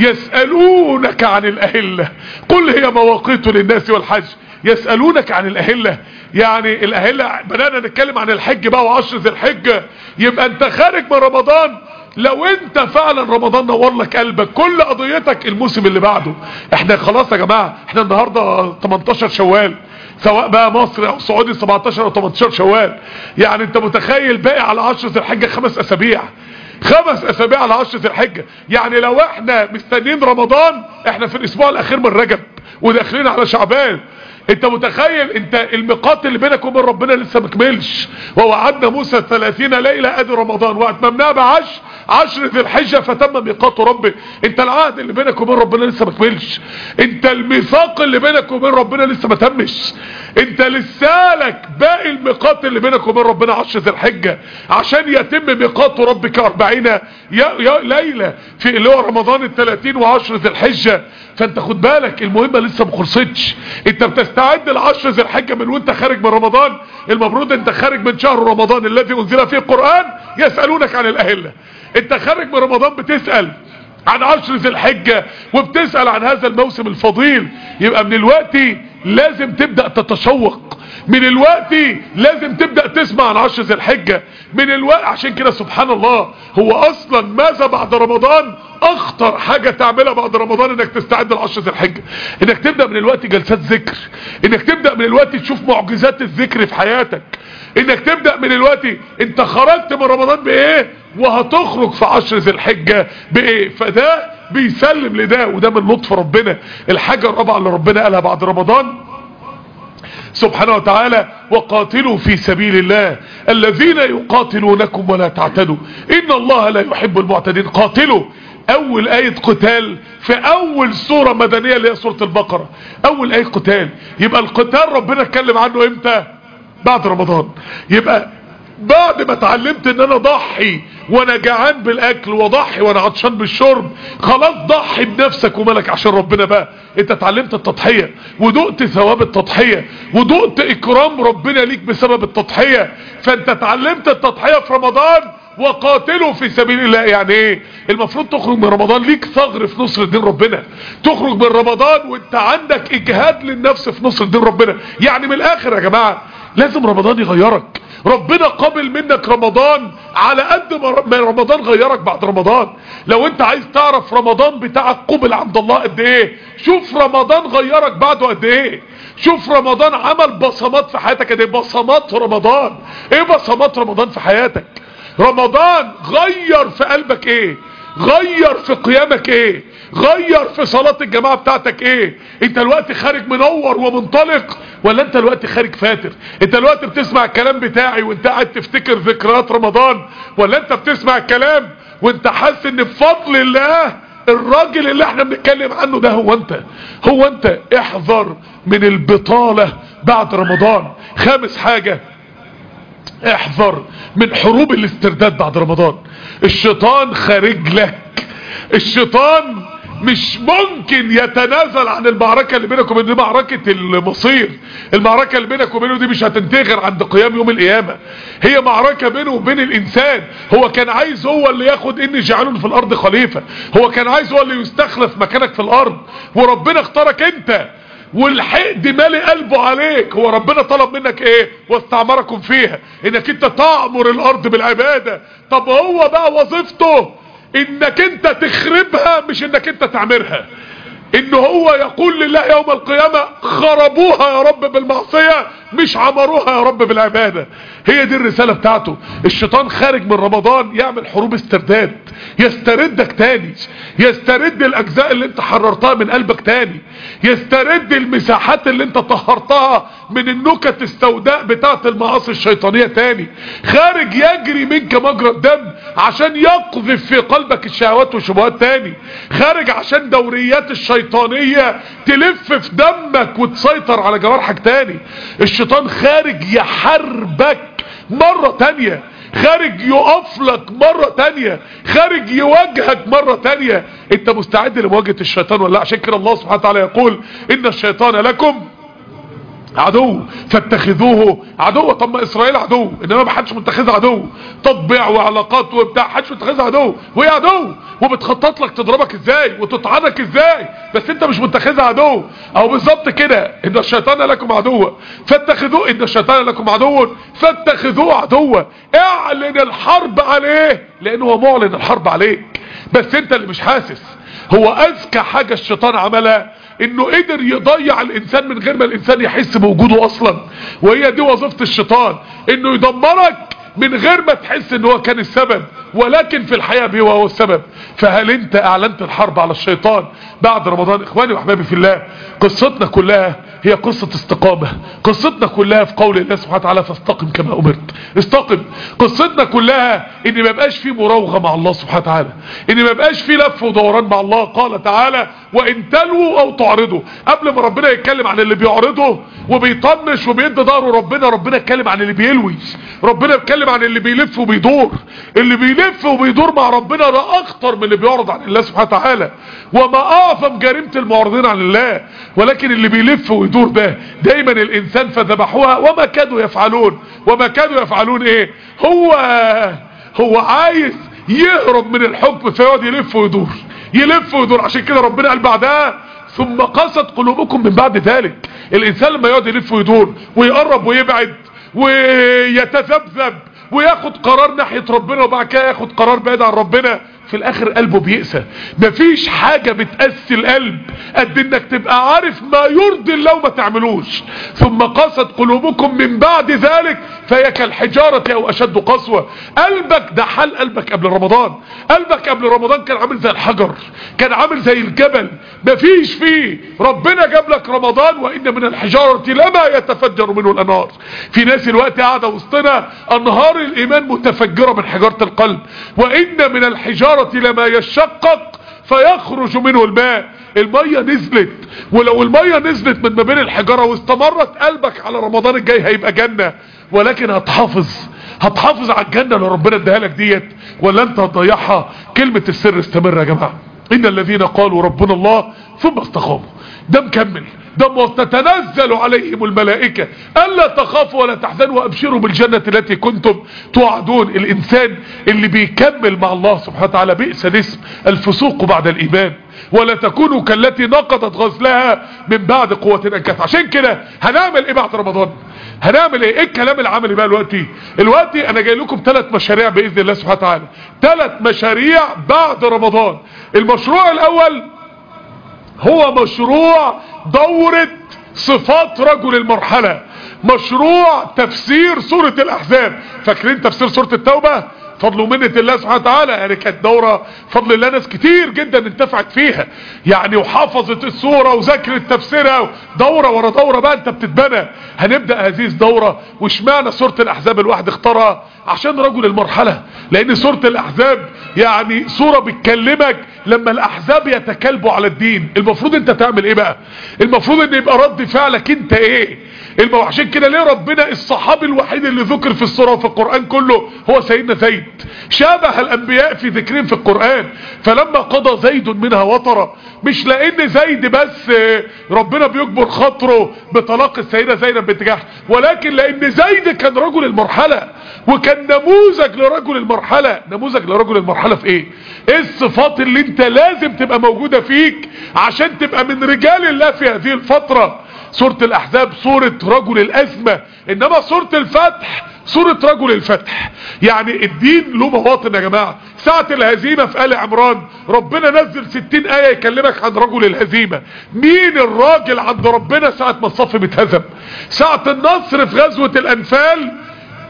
يسألونك عن الأهلة قل هي مواقيت للناس والحج يسألونك عن الأهلة يعني الأهلة بدأنا نتكلم عن الحج بقى وعشر ذي الحجة يبقى انت خارج من رمضان لو انت فعلا رمضان نور لك قلبك كل قضيتك الموسم اللي بعده احنا خلاص يا جماعة احنا النهاردة 18 شوال سواء بقى مصر او سعودي 17 او 18 شوال يعني انت متخيل باقي على عشرة الحجة خمس اسابيع خمس اسابيع على عشرة الحجة يعني لو احنا مستنيين رمضان احنا في الاسبوع الاخير من رجب وداخلين على شعبان انت متخيل انت الميقات اللي بينك وبين ربنا لسه مكملش ووعدنا موسى 30 ليلة ادي رمضان واتممناها بعشر عشر ذي الحجة فتم ميقات ربي انت العهد اللي بينك وبين ربنا لسه مكملش انت الميثاق اللي بينك وبين ربنا لسه ما تمش انت لسالك باقي الميقات اللي بينك وبين ربنا عشر ذي الحجة عشان يتم ميقات ربك 40 يا يا ليلة في اللي هو رمضان ال 30 وعشر ذي الحجة فانت خد بالك المهمة لسه ما خلصتش انت بتستعد لعشر ذي الحجة من وانت خارج من رمضان المفروض انت خارج من شهر رمضان الذي انزل فيه القرآن يسألونك عن الاهلة انت خارج من رمضان بتسأل عن عشر ذي الحجة وبتسأل عن هذا الموسم الفضيل يبقى من الوقت لازم تبدأ تتشوق من الوقت لازم تبدأ تسمع عن عشر ذي الحجة من الوقت عشان كده سبحان الله هو اصلا ماذا بعد رمضان اخطر حاجة تعملها بعد رمضان انك تستعد لعشر ذي الحجة انك تبدأ من الوقت جلسات ذكر انك تبدأ من الوقت تشوف معجزات الذكر في حياتك انك تبدأ من الوقت انت خرجت من رمضان بايه وهتخرج في عشر ذي الحجة بايه فده بيسلم لده وده من لطف ربنا الحاجة الرابعة اللي ربنا قالها بعد رمضان سبحانه وتعالى وقاتلوا في سبيل الله الذين يقاتلونكم ولا تعتدوا ان الله لا يحب المعتدين قاتلوا اول اية قتال في اول سورة مدنية اللي هي سورة البقرة اول اية قتال يبقى القتال ربنا اتكلم عنه امتى بعد رمضان يبقى بعد ما اتعلمت ان انا ضحي وانا جعان بالاكل وضحي وانا عطشان بالشرب خلاص ضحي بنفسك ومالك عشان ربنا بقى انت اتعلمت التضحية ودقت ثواب التضحية ودقت اكرام ربنا ليك بسبب التضحية فانت اتعلمت التضحية في رمضان وقاتلوا في سبيل الله يعني ايه المفروض تخرج من رمضان ليك ثغر في نصر دين ربنا تخرج من رمضان وانت عندك اجهاد للنفس في نصر دين ربنا يعني من الاخر يا جماعة لازم رمضان يغيرك ربنا قابل منك رمضان على قد ما رمضان غيرك بعد رمضان لو انت عايز تعرف رمضان بتاعك قبل عند الله قد ايه شوف رمضان غيرك بعده قد ايه شوف رمضان عمل بصمات في حياتك قد ايه بصمات رمضان ايه بصمات رمضان في حياتك رمضان غير في قلبك ايه غير في قيامك ايه غير في صلاة الجماعة بتاعتك ايه انت الوقت خارج منور ومنطلق ولا انت الوقت خارج فاتر انت الوقت بتسمع الكلام بتاعي وانت قاعد تفتكر ذكريات رمضان ولا انت بتسمع الكلام وانت حاسس ان بفضل الله الراجل اللي احنا بنتكلم عنه ده هو انت هو انت احذر من البطالة بعد رمضان خامس حاجة احذر من حروب الاسترداد بعد رمضان الشيطان خارج لك الشيطان مش ممكن يتنازل عن المعركة اللي بينك وبين دي معركة المصير المعركة اللي بينك وبينه دي مش هتنتهي غير عند قيام يوم القيامة هي معركة بينه وبين الانسان هو كان عايز هو اللي ياخد اني جعلون في الارض خليفة هو كان عايز هو اللي يستخلف مكانك في الارض وربنا اختارك انت والحقد مالي قلبه عليك هو ربنا طلب منك ايه واستعمركم فيها انك انت تعمر الارض بالعبادة طب هو بقى وظيفته انك انت تخربها مش انك انت تعمرها ان هو يقول لله يوم القيامة خربوها يا رب بالمعصية مش عمروها يا رب بالعبادة هي دي الرسالة بتاعته الشيطان خارج من رمضان يعمل حروب استرداد يستردك تاني يسترد الاجزاء اللي انت حررتها من قلبك تاني يسترد المساحات اللي انت طهرتها من النكت السوداء بتاعت المعاصي الشيطانية تاني خارج يجري منك مجرى الدم عشان يقذف في قلبك الشهوات والشبهات تاني خارج عشان دوريات الشيطانية تلف في دمك وتسيطر على جوارحك تاني الشيطان خارج يحاربك مرة تانية خارج يقف لك مرة تانية خارج يواجهك مرة تانية انت مستعد لمواجهة الشيطان ولا لا عشان كده الله سبحانه وتعالى يقول ان الشيطان لكم عدو فاتخذوه عدو طب ما اسرائيل عدو انما ما حدش متخذها عدو تطبيع وعلاقات وبتاع حدش متخذها عدو وهي عدو وبتخطط لك تضربك ازاي وتطعنك ازاي بس انت مش متخذها عدو او بالظبط كده ان الشيطان لكم عدو فاتخذوه ان الشيطان لكم عدو فاتخذوه عدوا اعلن الحرب عليه لانه هو معلن الحرب عليك بس انت اللي مش حاسس هو اذكى حاجة الشيطان عملها انه قدر يضيع الانسان من غير ما الانسان يحس بوجوده اصلا وهي دي وظيفة الشيطان انه يدمرك من غير ما تحس ان هو كان السبب ولكن في الحياة بيه هو السبب فهل انت اعلنت الحرب على الشيطان بعد رمضان اخواني واحبابي في الله قصتنا كلها هي قصة استقامة قصتنا كلها في قول الله سبحانه وتعالى فاستقم كما امرت استقم قصتنا كلها ان ما يبقاش في مراوغة مع الله سبحانه وتعالى ان ما يبقاش في لف ودوران مع الله قال تعالى وان تلووا او تعرضوا قبل ما ربنا يتكلم عن اللي بيعرضه وبيطنش وبيدي ظهره ربنا ربنا يتكلم عن اللي بيلوي ربنا يتكلم عن اللي بيلف وبيدور اللي بيلف وبيدور مع ربنا ده اخطر من اللي بيعرض عن الله سبحانه وتعالى وما اعظم جريمة المعرضين عن الله ولكن اللي بيلف ويدور ده دايما الانسان فذبحوها وما كادوا يفعلون وما كادوا يفعلون ايه هو هو عايز يهرب من الحكم فيقعد يلف ويدور يلف ويدور عشان كده ربنا قال بعدها ثم قست قلوبكم من بعد ذلك الانسان لما يقعد يلف ويدور ويقرب ويبعد ويتذبذب وياخد قرار ناحية ربنا وبعد كده ياخد قرار بعيد عن ربنا في الاخر قلبه بيقسى مفيش حاجة بتقسي القلب قد انك تبقى عارف ما يرضي الله وما تعملوش ثم قست قلوبكم من بعد ذلك فهي كالحجارة او اشد قسوة قلبك ده حال قلبك قبل رمضان قلبك قبل رمضان كان عامل زي الحجر كان عامل زي الجبل مفيش فيه ربنا جاب لك رمضان وان من الحجارة لما يتفجر منه الانهار في ناس الوقت قاعدة وسطنا انهار الايمان متفجرة من حجارة القلب وان من الحجارة لما يشقق فيخرج منه الماء المية نزلت ولو المية نزلت من ما بين الحجارة واستمرت قلبك على رمضان الجاي هيبقى جنة ولكن هتحافظ هتحافظ على الجنة اللي ربنا اداها لك ديت ولا انت هتضيعها كلمة السر استمر يا جماعة ان الذين قالوا ربنا الله ثم استقاموا ده مكمل ده تتنزل عليهم الملائكة ألا تخافوا ولا تحزنوا وأبشروا بالجنة التي كنتم توعدون الإنسان اللي بيكمل مع الله سبحانه وتعالى بئس الاسم الفسوق بعد الإيمان ولا تكونوا كالتي نقضت غزلها من بعد قوة أنكث عشان كده هنعمل ايه بعد رمضان هنعمل ايه ايه الكلام العملي بقى دلوقتي دلوقتي انا جاي لكم ثلاث مشاريع باذن الله سبحانه وتعالى ثلاث مشاريع بعد رمضان المشروع الاول هو مشروع دورة صفات رجل المرحلة مشروع تفسير سورة الاحزاب فاكرين تفسير سورة التوبة فضل ومنة الله سبحانه وتعالى يعني كانت دورة فضل الله ناس كتير جدا انتفعت فيها يعني وحافظت السورة وذاكرت تفسيرها دورة ورا دورة بقى انت بتتبنى هنبدأ هذه الدورة واشمعنى سورة الاحزاب الواحد اختارها عشان رجل المرحلة لان سورة الاحزاب يعني سورة بتكلمك لما الاحزاب يتكلبوا على الدين المفروض انت تعمل ايه بقى المفروض ان يبقى رد فعلك انت ايه المو... عشان كده ليه ربنا الصحابي الوحيد اللي ذكر في السورة وفي القرآن كله هو سيدنا زيد شابه الانبياء في ذكرهم في القرآن فلما قضى زيد منها وطرا مش لان زيد بس ربنا بيجبر خاطره بطلاق السيدة زينب بنت جحش ولكن لان زيد كان رجل المرحلة وكان نموذج لرجل المرحلة نموذج لرجل المرحلة في ايه ايه الصفات اللي انت لازم تبقى موجودة فيك عشان تبقى من رجال الله في هذه الفترة سورة الاحزاب سورة رجل الازمة انما سورة الفتح سورة رجل الفتح يعني الدين له مواطن يا جماعة ساعة الهزيمة في آل عمران ربنا نزل ستين آية يكلمك عن رجل الهزيمة مين الراجل عند ربنا ساعة ما الصف بيتهزم ساعة النصر في غزوة الانفال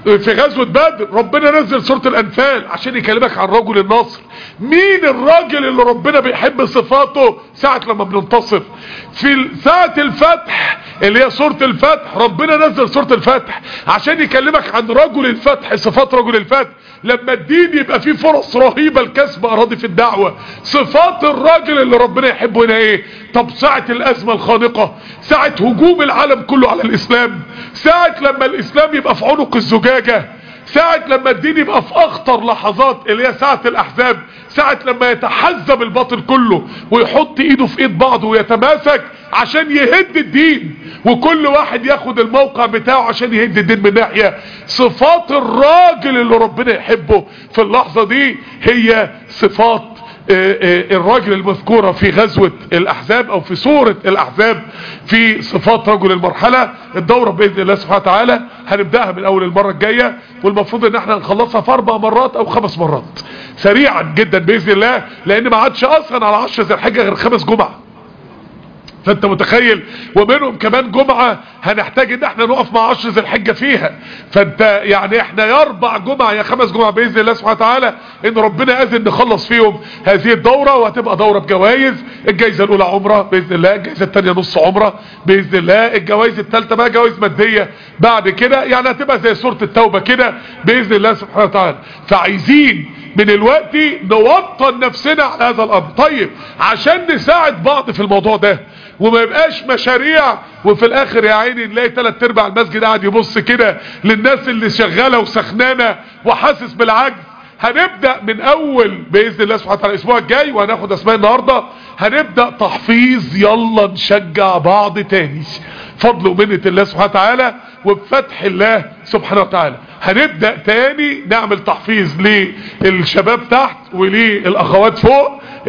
في غزوة بدر ربنا نزل سورة الانفال عشان يكلمك عن رجل النصر مين الراجل اللي ربنا بيحب صفاته ساعة لما بننتصر في ساعة الفتح اللي هي سورة الفتح ربنا نزل سورة الفتح عشان يكلمك عن رجل الفتح صفات رجل الفتح لما الدين يبقى فيه فرص رهيبة لكسب اراضي في الدعوة صفات الراجل اللي ربنا يحبه هنا ايه طب ساعة الازمة الخانقة ساعة هجوم العالم كله على الاسلام ساعة لما الاسلام يبقى في عنق الزجاجة ساعة لما الدين يبقى في اخطر لحظات اللي هي ساعة الاحزاب ساعة لما يتحزب الباطل كله ويحط ايده في ايد بعضه ويتماسك عشان يهد الدين وكل واحد ياخد الموقع بتاعه عشان يهد الدين من ناحية صفات الراجل اللي ربنا يحبه في اللحظة دي هي صفات الراجل المذكورة في غزوة الأحزاب أو في سورة الأحزاب في صفات رجل المرحلة الدورة بإذن الله سبحانه وتعالى هنبدأها من أول المرة الجاية والمفروض ان احنا نخلصها في أربع مرات أو خمس مرات سريعا جدا بإذن الله لأن ما عادش أصلا على عشر ذي الحجة غير خمس جمعة فانت متخيل ومنهم كمان جمعة هنحتاج ان احنا نقف مع عشر ذي الحجة فيها فانت يعني احنا يا اربع جمعة يا خمس جمعة باذن الله سبحانه وتعالى ان ربنا اذن نخلص فيهم هذه الدورة وهتبقى دورة بجوائز الجايزة الاولى عمرة باذن الله الجايزة الثانية نص عمرة باذن الله الجوائز الثالثة بقى جوائز مادية بعد كده يعني هتبقى زي سورة التوبة كده باذن الله سبحانه وتعالى فعايزين من الوقت نوطن نفسنا على هذا الامر طيب عشان نساعد بعض في الموضوع ده وما يبقاش مشاريع وفي الاخر يا عيني نلاقي ثلاث ارباع المسجد قاعد يبص كده للناس اللي شغاله وسخنانه وحاسس بالعجز هنبدأ من اول باذن الله سبحانه وتعالى الاسبوع الجاي وهناخد اسماء النهارده هنبدأ تحفيظ يلا نشجع بعض تاني فضل ومنة الله سبحانه وتعالى وبفتح الله سبحانه وتعالى هنبدأ تاني نعمل تحفيظ للشباب تحت وللاخوات فوق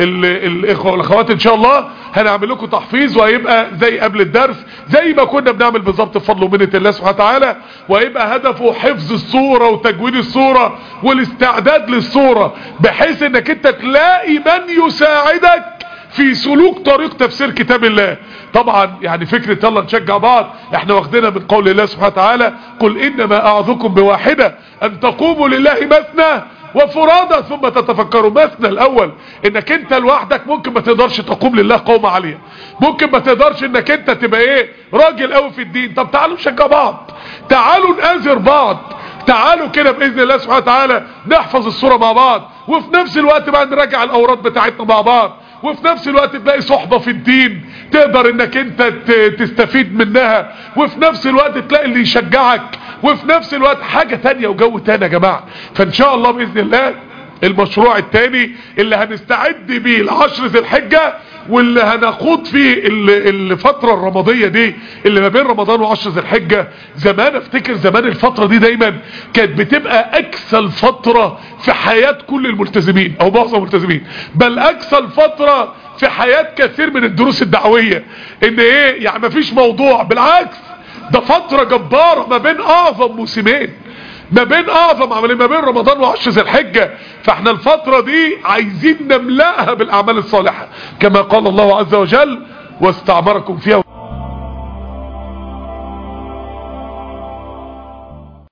الاخوة والاخوات ان شاء الله هنعمل لكم تحفيظ وهيبقى زي قبل الدرس زي ما كنا بنعمل بالظبط بفضل ومنة الله سبحانه وتعالى وهيبقى هدفه حفظ الصورة وتجويد الصورة والاستعداد للصورة بحيث انك انت تلاقي من يساعدك في سلوك طريق تفسير كتاب الله طبعا يعني فكرة يلا نشجع بعض احنا واخدينها من قول الله سبحانه وتعالى قل انما اعظكم بواحدة ان تقوموا لله مثنى وفرادى ثم تتفكروا مثنى الاول انك انت لوحدك ممكن ما تقدرش تقوم لله قوم عليها ممكن ما تقدرش انك انت تبقى ايه راجل قوي في الدين طب تعالوا نشجع بعض تعالوا نآزر بعض تعالوا كده باذن الله سبحانه وتعالى نحفظ الصورة مع بعض وفي نفس الوقت بقى نراجع الاوراد بتاعتنا مع بعض وفي نفس الوقت تلاقي صحبة في الدين تقدر انك انت تستفيد منها وفي نفس الوقت تلاقي اللي يشجعك وفي نفس الوقت حاجة تانية وجو تاني يا جماعة فان شاء الله بإذن الله المشروع التاني اللي هنستعد بيه العشر ذي الحجة واللي هنخوض فيه الفترة الرمضية دي اللي ما بين رمضان وعشر ذي الحجة زمان افتكر زمان الفترة دي دايما كانت بتبقى اكسل فترة في حياة كل الملتزمين او معظم الملتزمين بل اكسل فترة في حياة كثير من الدروس الدعوية ان ايه يعني ما فيش موضوع بالعكس ده فترة جبارة ما بين اعظم موسمين ما بين اعظم عملين ما بين رمضان وعشر ذي الحجة فاحنا الفترة دي عايزين نملأها بالاعمال الصالحة كما قال الله عز وجل واستعمركم فيها